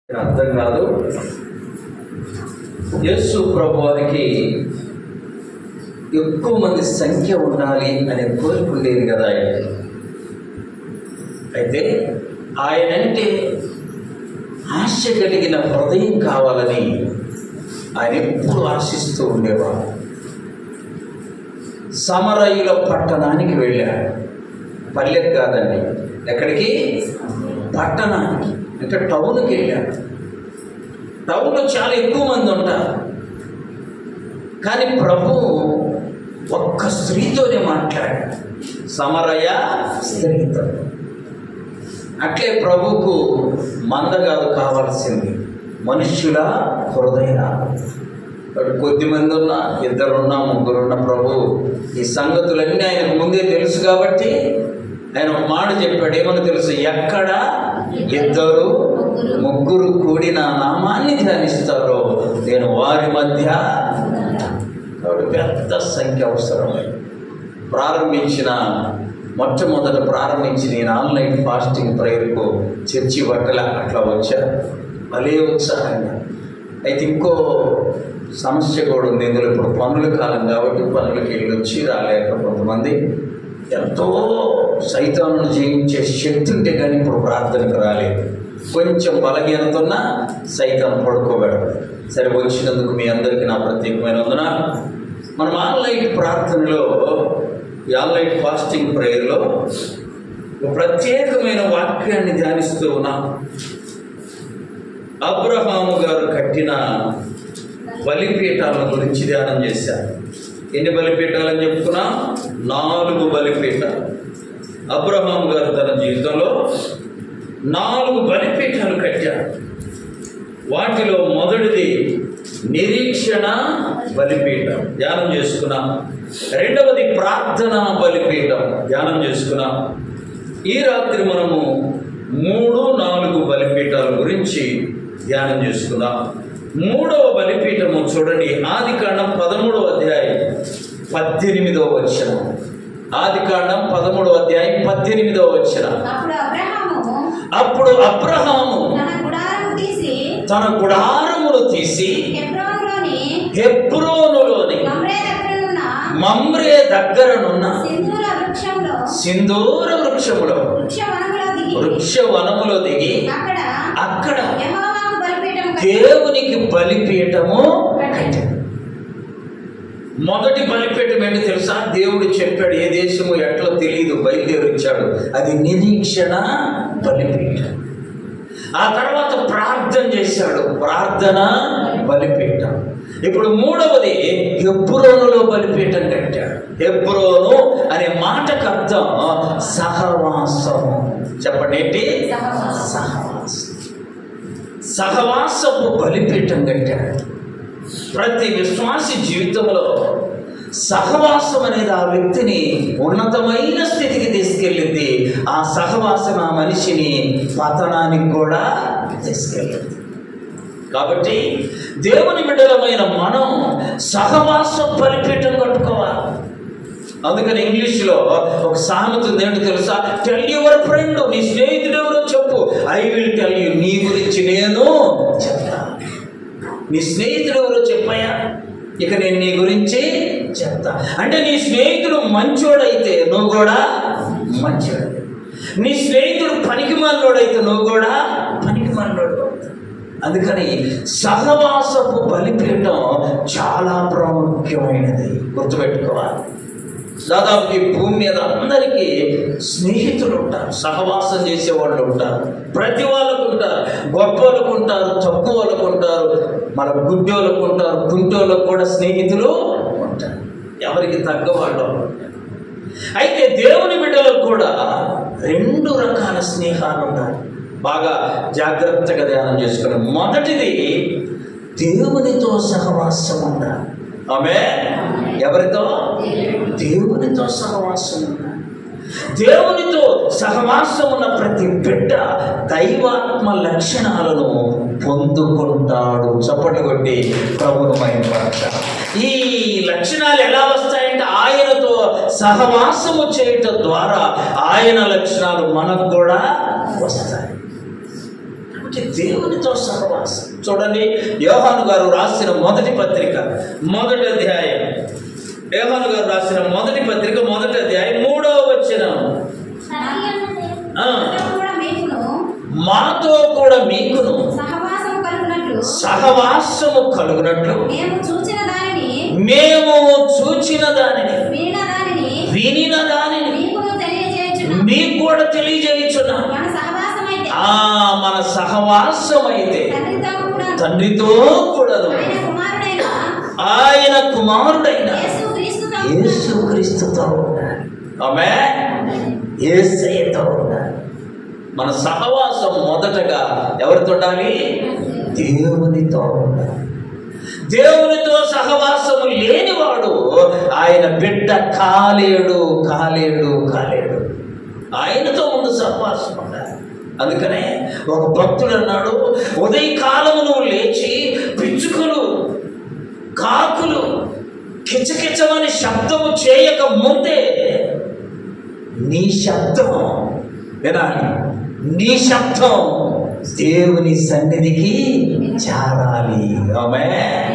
అర్థం కాదు యేసు ప్రభు వారికి ఎక్కువ మంది సంఖ్య ఉండాలి అనే కోరిక ఉండేది కదా ఆయనకి అయితే ఆయనంటే ఆశ కలిగిన హృదయం కావాలని ఆయన ఎప్పుడు ఆశిస్తూ ఉండేవాడు సమరయుల పట్టణానికి వెళ్ళాడు పల్లెకి కాదండి ఎక్కడికి పట్టణానికి అంటే టౌన్కి వెళ్ళాడు టౌన్లో చాలా ఎక్కువ మంది ఉంటారు కానీ ప్రభు ఒక్క స్త్రీతోనే మాట్లాడాడు సమరయ స్త్రీతో అట్లే ప్రభుకు మందగాదు కావాల్సింది మనుష్యుల హృదయాలు కొద్ది మంది ఉన్నా ఇద్దరున్నా ముగ్గురున్న ప్రభు ఈ సంగతులన్నీ ఆయనకు ముందే తెలుసు కాబట్టి ఆయన ఒక మాట చెప్పాడు ఏమని తెలుసు ఎక్కడ ఇద్దరు ముగ్గురు కూడి నా నామాన్ని ధ్యానిస్తారో నేను వారి మధ్య కాబట్టి పెద్ద సంఖ్య అవసరమై ప్రారంభించిన మొట్టమొదట ప్రారంభించి నేను ఆన్లైన్ ఫాస్టింగ్ ప్రేయర్కు చర్చి బట్టల అట్లా వచ్చా భలే ఉత్సాహంగా అయితే ఇంకో సమస్య కూడా ఉంది ఇందులో ఇప్పుడు పనుల కాలం కాబట్టి పనులకి వెళ్ళి వచ్చి రాలేక కొంతమంది ఎంతో సైతాలను జయించే శక్తి ఉంటే కానీ ఇప్పుడు ప్రార్థనకు రాలేదు కొంచెం బలహీనత ఉన్నా సైతం పడుకోబెడదు సరే వచ్చినందుకు మీ అందరికీ నా ప్రత్యేకమైన వందన మనం ఆన్లైన్ ప్రార్థనలో ఈ ఆన్లైన్ ఫాస్టింగ్ ప్రేయర్లో ఒక ప్రత్యేకమైన వాక్యాన్ని ధ్యానిస్తూ ఉన్నాం అబ్రహాము గారు కట్టిన బలిపీఠాల గురించి ధ్యానం చేశారు ఎన్ని బలిపీఠాలని చెప్పుకున్నా నాలుగు బలిపీఠాలు అబ్రహాం గారు తన జీవితంలో నాలుగు బలిపీఠాలు కట్టారు వాటిలో మొదటిది నిరీక్షణ బలిపీఠం ధ్యానం చేసుకున్నాం రెండవది ప్రార్థన బలిపీఠం ధ్యానం చేసుకున్నాం ఈ రాత్రి మనము మూడు నాలుగు బలిపీఠాల గురించి ధ్యానం చేసుకుందాం మూడవ బలిపీఠము చూడండి ఆది కాండం పదమూడవ అధ్యాయం పద్దెనిమిదవ వచ్చిన ఆది కాండం పదమూడవ అధ్యాయం పద్దెనిమిదవ వచ్చిన అప్పుడు అబ్రహాము అప్పుడు అబ్రహాము తన గుడారం తీసి తన గుడారమును తీసి హెబ్రోనులోని హెబ్రోనులోని మమ్రే దగ్గరనున్న మమ్రే దగ్గరనున్న సింధూర వృక్షంలో సింధూర వృక్షములో వృక్ష వనములో దిగి వృక్ష వనములో దిగి అక్కడ అక్కడ యెహోవాకు బలిపీఠం కట్టి దేవునికి బలిపీఠము కట్టాడు మొదటి బలిపీఠం ఏంటి తెలుసా దేవుడు చెప్పాడు ఏ దేశము ఎట్లా తెలియదు బయలుదేరి వచ్చాడు అది నిరీక్షణ బలిపీఠం ఆ తర్వాత ప్రార్థన చేశాడు ప్రార్థన బలిపీఠం ఇప్పుడు మూడవది హెబ్రోనులో బలిపీఠం కట్టాడు హెబ్రోను అనే మాటకు అర్థం సహవాసము చెప్పండి ఏంటి సహవాసం. సహవాసం సహవాసపు బలిపీఠం కట్టాడు ప్రతి విశ్వాసి జీవితంలో సహవాసం అనేది ఆ వ్యక్తిని ఉన్నతమైన స్థితికి తీసుకెళ్ళింది ఆ సహవాసం ఆ మనిషిని పతనానికి కూడా తీసుకెళ్ళింది కాబట్టి దేవుని బిడ్డలమైన మనం సహవాస బలిపీఠం కట్టుకోవాలి అందుకని ఇంగ్లీష్లో ఒక సామెత ఉంది ఏంటో తెలుసా టెల్ యువర్ ఫ్రెండ్ నీ స్నేహితుడు ఎవరో చెప్పు ఐ విల్ టెల్ యూ నీ గురించి నేను చెప్తాను నీ స్నేహితుడు ఎవరో చెప్పాయా ఇక నేను నీ గురించి చెప్తా అంటే నీ స్నేహితుడు మంచోడైతే నువ్వు కూడా మంచోడు నీ స్నేహితుడు పనికి మనోడైతే నువ్వు కూడా పనికి మనోడు అందుకని సహవాసపు బలిపీఠం చాలా ప్రాముఖ్యమైనది గుర్తుపెట్టుకోవాలి దాదాపు ఈ భూమి మీద అందరికీ స్నేహితులు ఉంటారు సహవాసం చేసే వాళ్ళు ఉంటారు ప్రతి వాళ్ళకు ఉంటారు గొప్ప వాళ్ళకు ఉంటారు తక్కువ వాళ్ళకు ఉంటారు మన గుడ్డోళ్ళకు ఉంటారు కుంటోళ్ళకు కూడా స్నేహితులు ఉంటారు ఎవరికి తగ్గ వాళ్ళు ఉంటారు అయితే దేవుని బిడ్డలకు కూడా రెండు రకాల స్నేహాలు ఉన్నాయి బాగా జాగ్రత్తగా ధ్యానం చేసుకుని మొదటిది దేవునితో సహవాసం ఉండాలి ఆమె ఎవరితో దేవునితో సహవాసం ఉండాలి దేవునితో సహవాసం ఉన్న ప్రతి బిడ్డ దైవాత్మ లక్షణాలను పొందుకుంటాడు చప్పటి కొట్టి ప్రభును మైపడతాడు ఈ లక్షణాలు ఎలా వస్తాయంటే ఆయనతో సహవాసము చేయటం ద్వారా ఆయన లక్షణాలు మనకు కూడా వస్తాయి అంటే దేవునితో సహవాసం చూడండి యోహాను గారు రాసిన మొదటి పత్రిక మొదటి అధ్యాయం యోహాను గారు రాసిన మొదటి పత్రిక మొదటి అధ్యాయం మూడవ వచనం ఆ. కూడా మీకును మాతో కూడా మీకును సహవాసం కలుగునట్లు సహవాసము కలుగునట్లు మేము చూచిన దానిని మేము చూచిన దానిని వినిన దానిని వినిన దానిని మీకును తెలియజేయుచున్నాం మీకు కూడా తెలియజేయుచున్నాం మన సహవాసం అయితే ఆ మన సహవాసం అయితే తండ్రితో కూడా తండ్రితో కూడాను ఆయన కుమారుడైన ఆయన కుమారుడైన యేసు క్రీస్తుతో యేసుక్రీస్తుతో ఉండాలి ఆమె యేసయ్యతో ఉండాలి మన సహవాసం మొదటగా ఎవరితో ఉండాలి దేవునితో ఉండాలి దేవునితో సహవాసము లేనివాడు ఆయన బిడ్డ కాలేడు కాలేడు కాలేడు ఆయనతో ముందు సహవాసం ఉండాలి అందుకనే ఒక భక్తుడు అన్నాడు ఉదయకాలము నువ్వు లేచి పిచ్చుకలు కాకులు కిచకిచమని శబ్దము చేయక ముందే నీ శబ్దం వినాలి నీ శబ్దం దేవుని సన్నిధికి చేరాలి ఆమె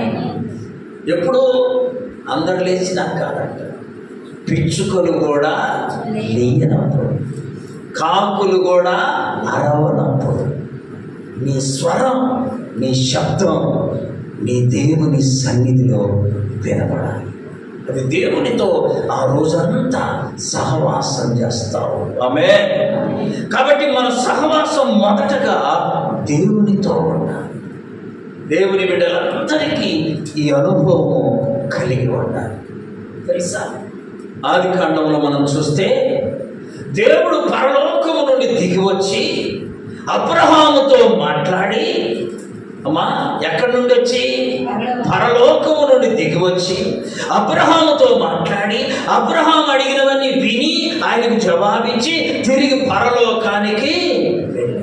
ఎప్పుడు అందరు లేచినాక కాదంట పిచ్చుకలు కూడా లేయనప్పుడు కాకులు కూడా అరవనప్పుడు నీ స్వరం నీ శబ్దం నీ దేవుని సన్నిధిలో వినబడాలి అది దేవునితో ఆ రోజంతా సహవాసం చేస్తావు ఆమె కాబట్టి మన సహవాసం మొదటగా దేవునితో ఉండాలి దేవుని బిడ్డలందరికీ ఈ అనుభవము కలిగి ఉండాలి తెలుసా ఆది కాండంలో మనం చూస్తే దేవుడు పరలోకము నుండి దిగి వచ్చి అబ్రహాముతో మాట్లాడి అమ్మా ఎక్కడి నుండి వచ్చి పరలోకము నుండి దిగి వచ్చి అబ్రహాముతో మాట్లాడి అబ్రహాం అడిగినవన్నీ విని ఆయనకు జవాబిచ్చి తిరిగి పరలోకానికి వెళ్ళాడు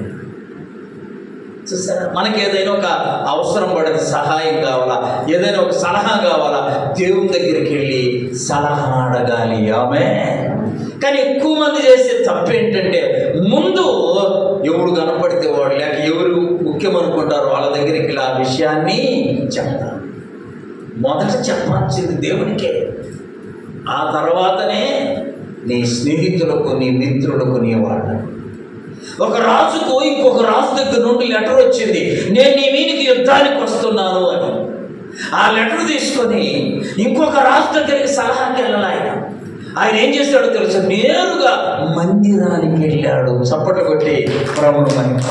చూసారా మనకి ఏదైనా ఒక అవసరం పడేది సహాయం కావాలా ఏదైనా ఒక సలహా కావాలా దేవుని దగ్గరికి వెళ్ళి సలహా అడగాలి ఆమె కానీ ఎక్కువ మంది చేసే తప్పు ఏంటంటే ముందు ఎవడు కనపడితే వాడు లేక ఎవరు ముఖ్యం అనుకుంటారో వాళ్ళ దగ్గరికి వెళ్ళి ఆ విషయాన్ని చెప్తారు మొదట చెప్పాల్సింది దేవునికే ఆ తర్వాతనే నీ స్నేహితులకు నీ మిత్రులకు నీ వాళ్ళకు ఒక రాజుకు ఇంకొక రాజు దగ్గర నుండి లెటర్ వచ్చింది నేను నీ మీదికి యుద్ధానికి వస్తున్నాను అని ఆ లెటర్ తీసుకొని ఇంకొక రాజు దగ్గరికి సలహాకి వెళ్ళాలి ఆయన ఆయన ఏం చేస్తాడో తెలుసు నేరుగా మందిరానికి వెళ్ళాడు చప్పట్లు కొట్టి ప్రభుడు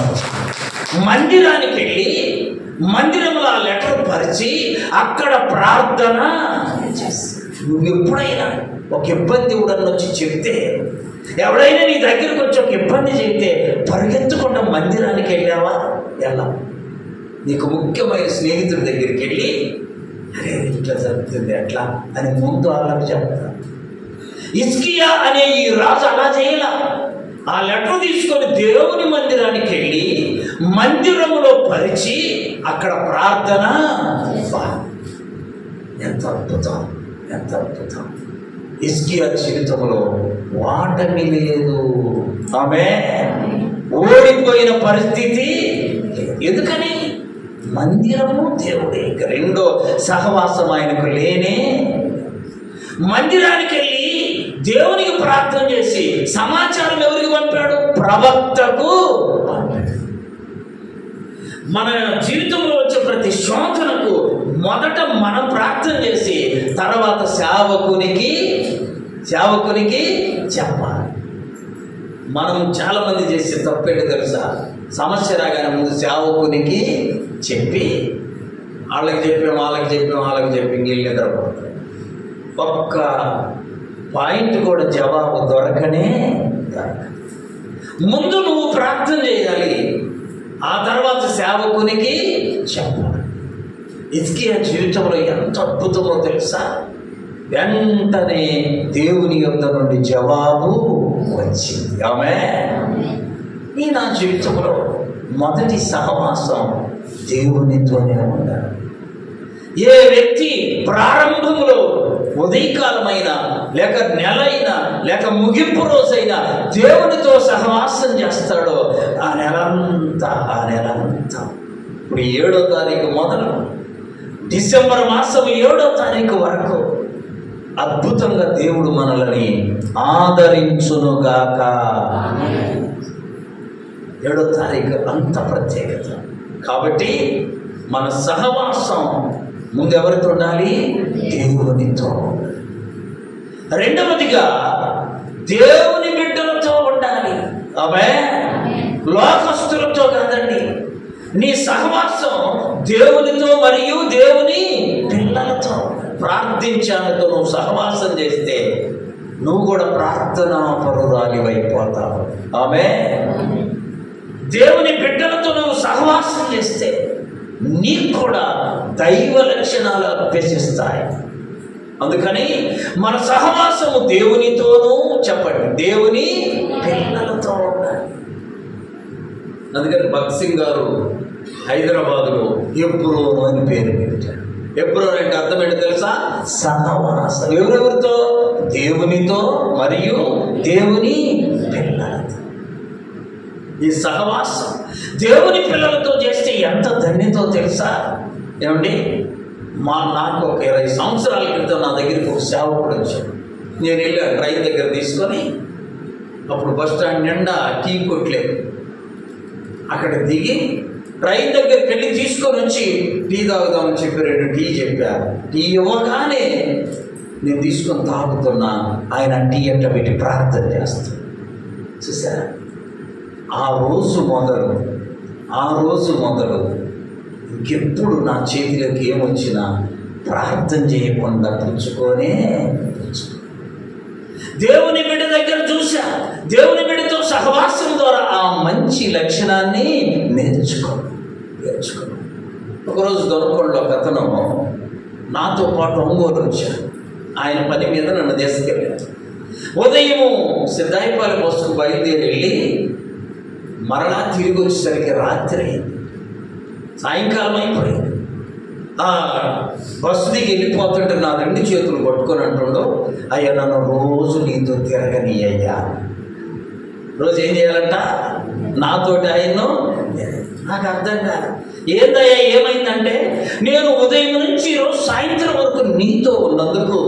మందిరానికి వెళ్ళి మందిరంలో ఆ లెటర్ పరిచి అక్కడ ప్రార్థన చేస్తాడు. నువ్వు ఎప్పుడైనా ఒక ఇబ్బంది ఎవడన్నా వచ్చి చెప్తే ఎవడైనా నీ దగ్గరకు వచ్చి ఒక ఇబ్బంది చెప్తే పరిగెత్తకుండా మందిరానికి వెళ్ళావా వెళ్ళాం నీకు ముఖ్యమైన స్నేహితుడి దగ్గరికి వెళ్ళి అరే ఇట్లా జరుగుతుంది ఎట్లా అని ముందు వాళ్ళకి చెప్తా ఇస్కియా అనే ఈ రాజు అలా చేయాల ఆ లెటర్ తీసుకొని దేవుని మందిరానికి వెళ్ళి మందిరములో పరిచి అక్కడ ప్రార్థన వా. ఎంత అద్భుతం ఎంత అద్భుతం ఇస్కియా జీవితంలో వాటమి లేదు ఆమె ఓడిపోయిన పరిస్థితి లేదు. ఎందుకని మందిరము దేవుడే ఇక రెండో సహవాసం ఆయనకు లేనే మందిరానికి వెళ్ళి దేవునికి ప్రార్థన చేసి సమాచారం ఎవరికి పంపాడు ప్రవక్తకు పంపాడు మన జీవితంలో వచ్చే ప్రతి శోధనకు మొదట మనం ప్రార్థన చేసి తర్వాత సేవకునికి సేవకునికి చెప్పాలి మనం చాలా మంది చేసే తప్పేంటి తెలుసా సమస్య రాగానే ముందు సేవకునికి చెప్పి వాళ్ళకి చెప్పాం వాళ్ళకి చెప్పాం వాళ్ళకి చెప్పి ఇంకెళ్ళి నిద్రపోతాం ఒక్క పాయింట్ కూడా జవాబు దొరకనే దొరకదు ముందు నువ్వు ప్రార్థన చేయాలి ఆ తర్వాత సేవకునికి చెప్పాలి ఇదికి జీవితంలో ఎంత అద్భుతమో తెలుసా వెంటనే దేవుని యొద్ద నుండి జవాబు వచ్చింది ఆమె ఈ నా జీవితంలో మొదటి సహవాసం దేవునితోనే ఉండాలి ఏ వ్యక్తి ప్రారంభంలో ఉదయకాలమైన లేక నెల అయినా లేక ముగింపు రోజైనా దేవునితో సహవాసం చేస్తాడో ఆ నెలంతా ఆ నెలంతా ఇప్పుడు ఏడో తారీఖు మొదలు డిసెంబర్ మాసం ఏడో తారీఖు వరకు అద్భుతంగా దేవుడు మనల్ని ఆదరించునుగాక ఏడో తారీఖు అంత ప్రత్యేకత కాబట్టి మన సహవాసం ముందు ఎవరితో ఉండాలి దేవునితో రెండవదిగా దేవుని బిడ్డలతో ఉండాలి ఆమె లోకస్తులతో కాదండి నీ సహవాసం దేవునితో మరియు దేవుని పిల్లలతో ప్రార్థించాలతో నువ్వు సహవాసం చేస్తే నువ్వు కూడా ప్రార్థనా పరురాలి అయిపోతావు ఆమె దేవుని బిడ్డలతో నువ్వు సహవాసం చేస్తే నీకు కూడా దైవ లక్షణాలు అభ్యసిస్తాయి అందుకని మన సహవాసము దేవునితోనూ చెప్పండి దేవుని పిల్లలతో ఉండాలి అందుకని భగత్ సింగ్ గారు హైదరాబాదులో ఎబ్రోను అని పేరు పెట్టారు ఎబ్రోన్ అంటే అర్థం ఏంటో తెలుసా సహవాసం ఎవరెవరితో దేవునితో మరియు దేవుని పిల్లలతో ఈ సహవాసం దేవుని పిల్లలతో చేస్తే ఎంత ధన్యతో తెలుసా ఏమండి మా నాకు ఒక ఇరవై సంవత్సరాల క్రితం నా దగ్గరికి ఒక సేవకుడు వచ్చాడు నేను వెళ్ళి ఆ ట్రైన్ దగ్గర తీసుకొని అప్పుడు బస్ స్టాండ్ నిండా టీ కొట్లేదు అక్కడ దిగి ట్రైన్ దగ్గరికి వెళ్ళి తీసుకొని వచ్చి టీ తాగుదామని చెప్పి రెండు టీ చెప్పారు టీ ఇవ్వగానే నేను తీసుకొని తాగుతున్నా ఆయన టీ అంట పెట్టి ప్రార్థన చేస్తాను చూసారా ఆ రోజు మొదలు ఆ రోజు మొదలు ఇంకెప్పుడు నా చేతిలోకి ఏమొచ్చినా ప్రార్థన చేయకుండా పుచ్చుకొనే పుచ్చుకో. దేవుని బిడ్డ దగ్గర చూసా దేవుని బిడ్డతో సహవాసం ద్వారా ఆ మంచి లక్షణాన్ని నేర్చుకో నేర్చుకో ఒకరోజు దొరకొండలో ఒక అతను నాతో పాటు ఒంగోలు వచ్చాడు ఆయన పని మీద నన్ను తీసుకెళ్ళాడు ఉదయం సిద్ధాయిపాలెం బస్సుకు బయలుదేరి వెళ్ళి మరలా తిరిగి వచ్చేసరికి రాత్రి అయింది సాయంకాలం అయిపోయింది ఆ బస్సు దిగి వెళ్ళిపోతుంటే నా రెండు చేతులు పట్టుకొని అంటుండో అయ్యా నన్ను రోజు నీతో తిరగని అయ్యా రోజు ఏం చేయాలంట నాతోటి ఆయన్ను నాకు అర్థం కాదు ఏందయ్యా ఏమైందంటే నేను ఉదయం నుంచి రోజు సాయంత్రం వరకు నీతో ఉన్నందుకు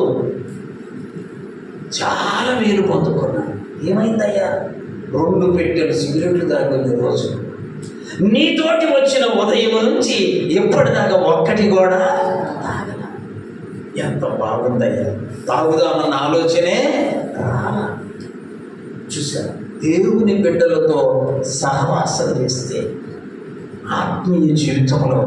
చాలా మేలు పొందుకున్నాను ఏమైందయ్యా రెండు పెట్టెలు సిగరెట్లు తాగింది రోజు నీతోటి వచ్చిన ఉదయం నుంచి ఎప్పటిదాకా ఒక్కటి కూడా తాగల. ఎంత బాగుందయ్యా తాగుదామన్న ఆలోచనే రాలా. చూసారా దేవుని బిడ్డలతో సహవాసం చేస్తే ఆత్మీయ జీవితంలో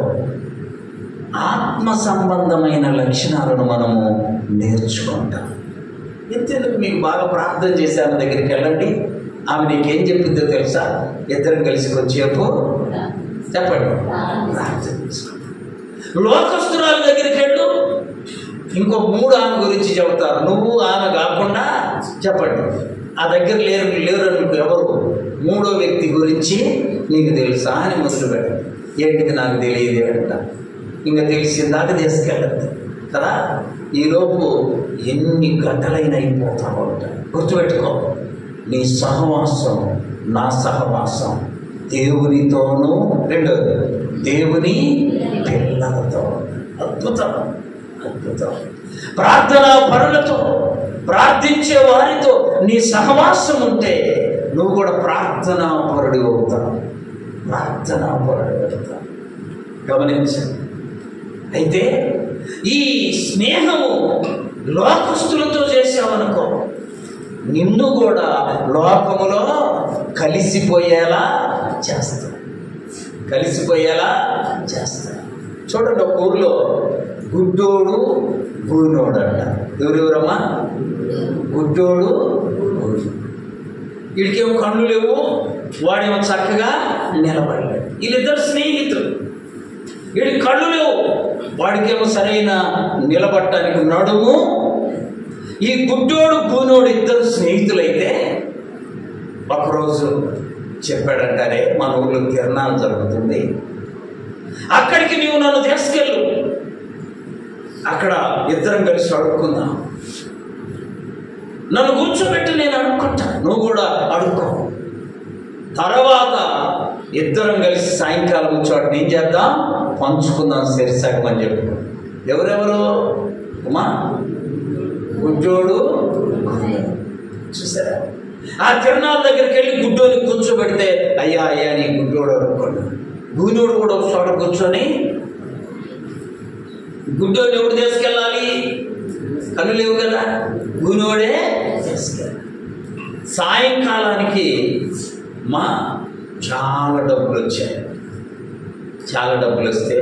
ఆత్మ సంబంధమైన లక్షణాలను మనము నేర్చుకుంటాం ఇంతెందుకు మీకు బాగా ప్రార్థన చేసే ఆమె దగ్గరికి వెళ్ళండి ఆమె నీకేం చెప్పిందో తెలుసా ఇద్దరం కలిసి వచ్చేపు చెప్పండి ప్రార్థన చేసుకుంటాం లోకస్తురాల దగ్గరికి వెళ్ళు ఇంకో మూడు ఆమె గురించి చెబుతారు నువ్వు ఆమె కాకుండా చెప్పండి ఆ దగ్గర లేరు లేరు అనుకో ఎవరు మూడో వ్యక్తి గురించి నీకు తెలుసా అని మొదలు పెట్టండి ఏంటిది నాకు తెలియదు అంట ఇంకా తెలిసిందాక తీసుకెళ్ళద్దు కదా ఈలోపు ఎన్ని గంటలైనా అయిపోతా ఉంటాయి గుర్తుపెట్టుకో నీ సహవాసం నా సహవాసం దేవునితోనూ రెండోది దేవుని పిల్లలతో అద్భుతం అద్భుతం ప్రార్థనా పరులతో ప్రార్థించే వారితో నీ సహవాసం ఉంటే నువ్వు కూడా ప్రార్థనా పరుడు అవుతావు ప్రార్థనా పరుడు అవుతావు గమనించండి అయితే ఈ స్నేహము లోకస్తులతో చేసావనుకో నిన్ను కూడా లోకములో కలిసిపోయేలా చేస్తా కలిసిపోయేలా చేస్తా చూడండి ఒక ఊర్లో గుడ్డోడు బూనోడు అంట ఎవరెవరమ్మా గుడ్డోడు బూనోడు. వీడికేమో కళ్ళు లేవు వాడేమో చక్కగా నిలబడలేడు వీళ్ళిద్దరు స్నేహితులు వీడి కళ్ళు లేవు వాడికేమో సరైన నిలబడటానికి నడుము ఈ గుడ్డోడు బూనోడు ఇద్దరు స్నేహితులైతే ఒకరోజు చెప్పాడంటారే మన ఊళ్ళో తిరణాలు జరుగుతుంది అక్కడికి నీవు నన్ను తీసుకెళ్ళు అక్కడ ఇద్దరం కలిసి అడుక్కుందాం నన్ను కూర్చోబెట్టి నేను అడుక్కుంటా నువ్వు కూడా అడుక్కో తర్వాత ఇద్దరం కలిసి సాయంకాలం చోట ఏం చేద్దాం పంచుకుందాం సరిసగం అని చెప్పు ఎవరెవరు ఉమా గుడ్డోడు చూసారా ఆ తిరణాల దగ్గరికి వెళ్ళి గుడ్డోని కూర్చోబెడితే అయ్యా అయ్యా నీ గుడ్డోడు అనుకోండి గూనోడు కూడా ఒక చోట కూర్చొని గుడ్డోని ఎవడు తీసుకెళ్ళాలి కళ్ళు లేవు కదా గూనోడే తీసుకెళ్ళాలి సాయంకాలానికి మా చాలా డబ్బులు వచ్చాయి చాలా డబ్బులు వస్తే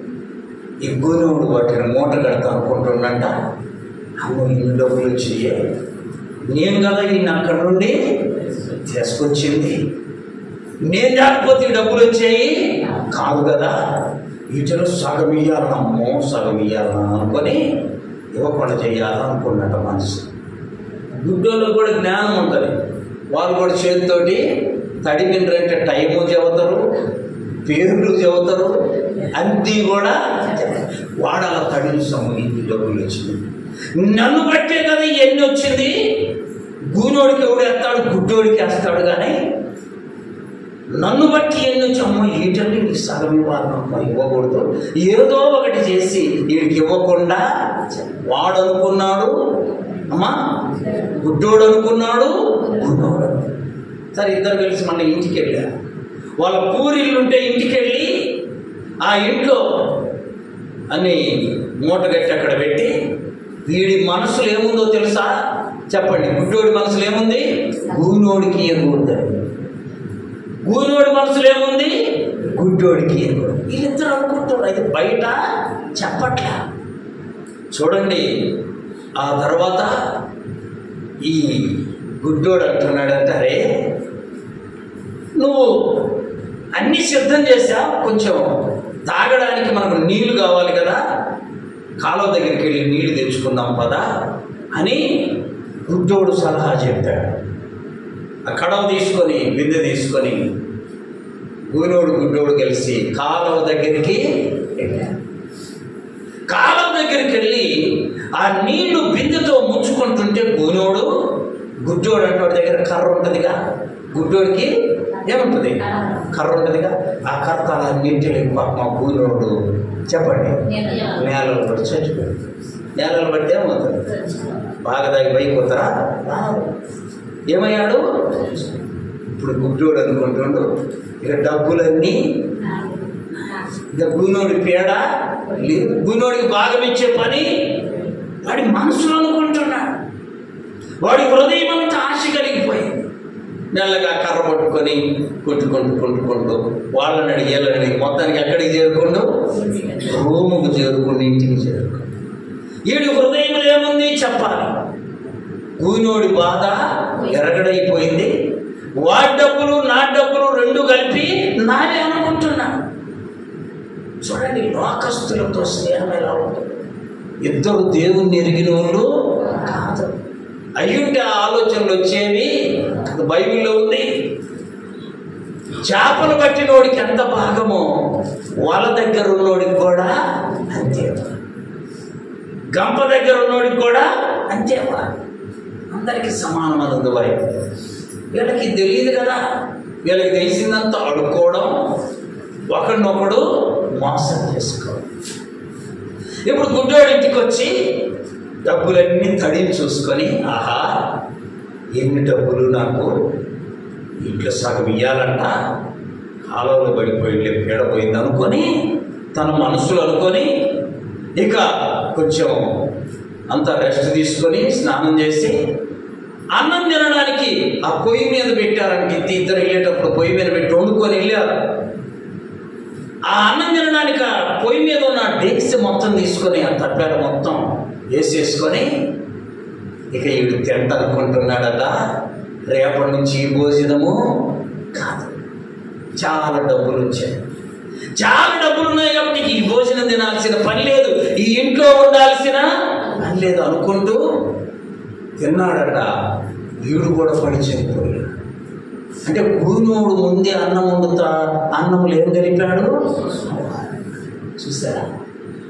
ఈ గూనోడు వాటిని మూట కడతా అనుకుంటున్నంట అమ్మో ఇన్ని డబ్బులు వచ్చాయి నేను కదా ఈయన అక్కడ నుండి తీసుకొచ్చింది నేను లేకపోతే ఈ డబ్బులు వచ్చాయి కాదు కదా వీటిలో సగం ఇయ్యాలమ్మో సగం ఇయ్యాలన్నా అనుకొని ఇవ్వకుండా చెయ్యాలనుకున్నట్ట మనసు గుడ్డోళ్ళకు కూడా జ్ఞానం ఉంటుంది వాళ్ళు కూడా చేతితోటి తడిమిండ్రంటే టైము చెబుతారు పేర్లు చెబుతారు అన్నీ కూడా వాడు అలా తడిని ఇన్ని డబ్బులు వచ్చింది నన్ను బట్టే కదా ఎన్ని వచ్చింది గూనోడికి ఎవడు వేస్తాడు గుడ్డోడికి వేస్తాడు కానీ నన్ను బట్టి ఎన్ని వచ్చి అమ్మ ఈటంటే నీకు సగం ఇవ్వాలమ్మ ఇవ్వకూడదు ఏదో ఒకటి చేసి వీడికి ఇవ్వకుండా వాడు అనుకున్నాడు అమ్మా గుడ్డోడు అనుకున్నాడు గుడ్డోడు అనుకున్నాడు. సరే ఇద్దరు కలిసి మన ఇంటికి వెళ్ళా వాళ్ళ పూరిల్లు ఉంటే ఇంటికి వెళ్ళి ఆ ఇంట్లో అని మూట కట్టి అక్కడ పెట్టి వీడి మనసులో ఏముందో తెలుసా చెప్పండి గుడ్డోడి మనసులో ఏముంది గూనోడికి ఎరుగుంటుంది గూనోడి మనసులో ఏముంది గుడ్డోడికి ఎరుగు వీళ్ళిద్దరు అనుకుంటారు అయితే బయట చెప్పట్లే చూడండి ఆ తర్వాత ఈ గుడ్డోడు అంటున్నాడంటే అరే నువ్వు అన్నీ సిద్ధం చేసా కొంచెం తాగడానికి మనకు నీళ్లు కావాలి కదా కాలువ దగ్గరికి వెళ్ళి నీళ్లు తెచ్చుకుందాం పదా అని గుడ్డోడు సలహా చెప్పాడు ఆ కడవ తీసుకొని బిందె తీసుకొని గూనోడు గుడ్డోడు కలిసి కాలువ దగ్గరికి వెళ్ళారు కాలం దగ్గరికి వెళ్ళి ఆ నీళ్లు బిందెతో ముంచుకుంటుంటే గూనోడు గుడ్డోడు అంటే వాడి దగ్గర కర్ర ఉంటుందిగా గుడ్డోడికి ఏముంటుంది కర్ర ఉంటుందిగా ఆ కర్ర అలా నీటిలో పాప మా గూనోడు చెప్పండి నేలలో పడి చచ్చిపోయాడు నేలలో పడితే ఏమవుతుంది బాగా దాగి పైకి పోతారా రాదు. ఏమయ్యాడు ఇప్పుడు గుడ్డోడు అనుకుంటుండు ఇక డబ్బులన్నీ ఇక గునోడి పేడ లేదు గునోడికి భాగం ఇచ్చే పని వాడి మనసులో అనుకుంటున్నాడు వాడి హృదయం అంతా ఆశ కలిగిపోయింది మెల్లగా కర్ర పట్టుకొని కొట్టుకుంటూ కొట్టుకుంటూ వాళ్ళని అడిగి వీళ్ళని అడిగి మొత్తానికి ఎక్కడికి చేరుకుంటూ రూముకు చేరుకుంటూ ఇంటికి చేరుకుంటూ వీడి హృదయంలో ఏముంది చెప్పాలి కూనోడి బాధ ఎరగడైపోయింది వాడి డబ్బులు నా డబ్బులు రెండు కలిపి నావే అనుకుంటున్నా చూడండి లోకస్తులతో స్నేహం ఎలా ఉంటుంది ఇద్దరు దేవుణ్ణి ఎరిగిన వాళ్ళు కాదు అయ్యుంటే ఆ ఆలోచనలు వచ్చేవి అది బైబిల్లో ఉంది చేపలు పట్టినోడికి ఎంత భాగమో వాళ్ళ దగ్గర ఉన్నోడికి కూడా అంతే గంప దగ్గర ఉన్నోడికి కూడా అంతే అందరికీ సమానమైనది వారి వీళ్ళకి తెలియదు కదా వీళ్ళకి తెలిసిందంతా అడుక్కోవడం ఒకరినొకడు మోసం చేసుకోవడం ఇప్పుడు గుడ్డోడి ఇంటికి వచ్చి డబ్బులన్నీ తడిని చూసుకొని ఆహా ఎన్ని డబ్బులు నాకు ఇంట్లో సగం ఇయ్యాలంట కాలువలో పడిపోయి పీడపోయింది అనుకొని తన మనసులో అనుకొని ఇక కొంచెం అంత రెస్ట్ తీసుకొని స్నానం చేసి అన్నం తినడానికి ఆ పొయ్యి మీద పెట్టారంటే ఇద్దరు ఇద్దరు వెళ్ళేటప్పుడు పొయ్యి మీద పెట్టి వండుకొని వెళ్ళారు ఆ అన్నం తినడానికి ఆ పొయ్యి మీద ఉన్న డేక్స్ మొత్తం తీసుకొని ఆ తప్పాడు మొత్తం వేసేసుకొని ఇక వీడు తింటనుకుంటున్నాడట రేపటి నుంచి ఈ భోజనము కాదు చాలా డబ్బులు వచ్చాయి చాలా డబ్బులు ఉన్నాయి కాబట్టి ఈ భోజనం తినాల్సిన పని లేదు ఈ ఇంట్లో ఉండాల్సిన పని లేదు అనుకుంటూ తిన్నాడట వీడు కూడా పడి చనిపోయాడు అంటే కూనోడు ముందే అన్నం వండుతా అన్నములు ఏం కలిపాడు చూసారా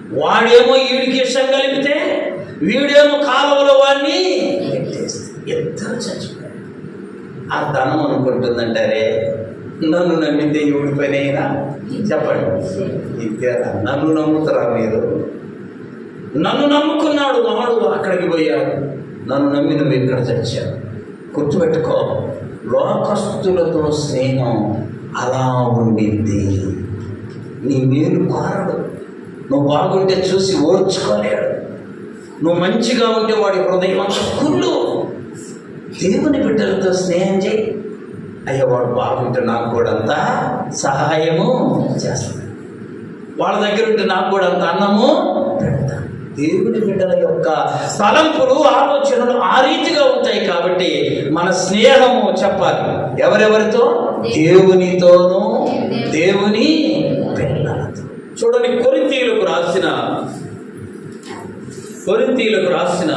వాడేమో ఈడికి ఇష్టం కలిపితే వీడేమో కాలువలో వాడిని ఎత్తేస్తే ఇద్దరు చచ్చిపోయారు ఆ ధనం అనుకుంటుందంటారే నన్ను నమ్మితే ఈవిడి పని అయినా చెప్పండి ఇంతేనా నన్ను నమ్ముతారా మీరు నన్ను నమ్ముకున్నాడు వాడు అక్కడికి పోయాడు నన్ను నమ్మి నువ్వు ఇక్కడ చచ్చావు గుర్తుపెట్టుకో లోకస్తులతో స్నేహం అలా ఉండింది నీ మేలు కోరడు నువ్వు బాగుంటే చూసి ఓర్చుకోలేడు నువ్వు మంచిగా ఉంటే వాడి హృదయం అంతా కుళ్ళు దేవుని బిడ్డలతో స్నేహం చేయి అయ్యా వాడు బాగుంటే నాకు కూడా అంతా సహాయము చేస్తాడు వాళ్ళ దగ్గర ఉంటే నాకు కూడా అంత అన్నము పెడతా దేవుని బిడ్డల యొక్క తలంపులు ఆలోచనలు ఆ రీతిగా ఉంటాయి కాబట్టి మన స్నేహము చెప్పాలి ఎవరెవరితో దేవునితోనూ దేవుని పిల్లలతో చూడండి కొరింతీయులకు రాసిన కొరింతీయులకు రాసిన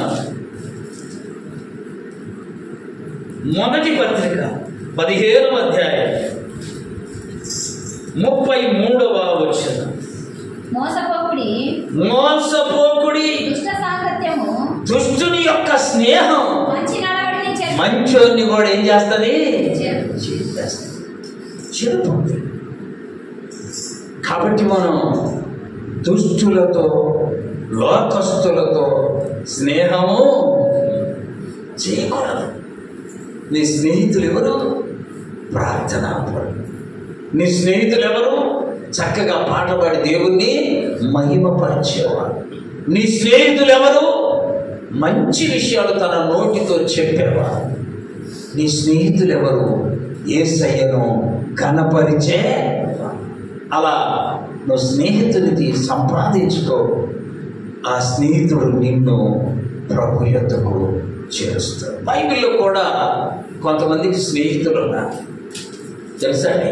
మొదటి పత్రిక పదిహేనవ అధ్యాయం ముప్పై మూడవ వచ్చిన మోసపోకుడి మోసపోకుడి దుష్ట సాంగత్యము దుష్టుని యొక్క స్నేహం మంచి నడవడిని చెడు మంచోన్ని కూడా ఏం చేస్తుంది చెడు. చేస్తుంది చెడుతుంది కాబట్టి మనం దుష్టులతో లోకస్తులతో స్నేహము చేయకూడదు నీ స్నేహితులు ఎవరు ప్రార్థనాపరులు నీ స్నేహితులు ఎవరు చక్కగా పాట పాడి దేవుణ్ణి మహిమపరిచేవారు నీ స్నేహితులు ఎవరు మంచి విషయాలు తన నోటితో చెప్పేవారు నీ స్నేహితులు ఎవరు ఏసయ్యను కనపరిచే అలా నువ్వు స్నేహితుడికి సంపాదించుకో ఆ స్నేహితుడు నిన్ను ప్రభు యొద్దకు చేరుస్తాడు బైబిల్లో కూడా కొంతమందికి స్నేహితులు ఉన్నారు తెలుసా అండి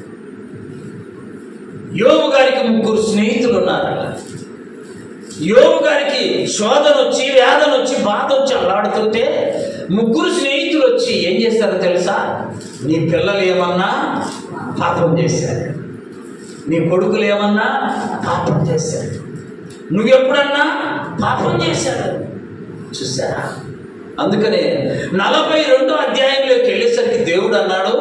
యోగు గారికి ముగ్గురు స్నేహితులు ఉన్నారు యోగు గారికి శోధన వచ్చి వేదన వచ్చి బాధ వచ్చి అల్లాడుతుంటే ముగ్గురు స్నేహితులు వచ్చి ఏం చేశారో తెలుసా నీ పిల్లలు ఏమన్నా పాపం చేశారు నీ కొడుకులు ఏమన్నా పాపం చేశారు నువ్వెప్పుడన్నా పాపం చేశారు చూసారా అందుకనే నలభై రెండో అధ్యాయంలోకి వెళ్ళేసరికి దేవుడు అన్నాడు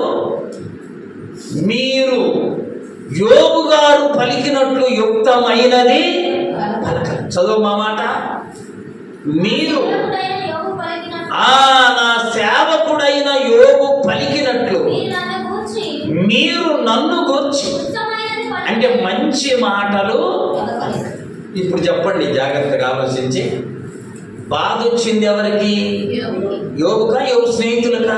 మీరు యోగు గారు పలికినట్లు యుక్తమైనది పలకరు చదువు మా మాట మీరు దేవుడైన యోగు పలికినట్లు ఆ నా సేవకుడైన యోగు పలికినట్లు మీరు నన్ను గూర్చి మీరు నన్ను గూర్చి ఉత్తమమైనది పలికి అంటే మంచి మాటలు పలకలేదు. ఇప్పుడు చెప్పండి జాగ్రత్తగా ఆలోచించి బాధ వచ్చింది ఎవరికి యోగుకి. యోగుకా యోగు స్నేహితులకా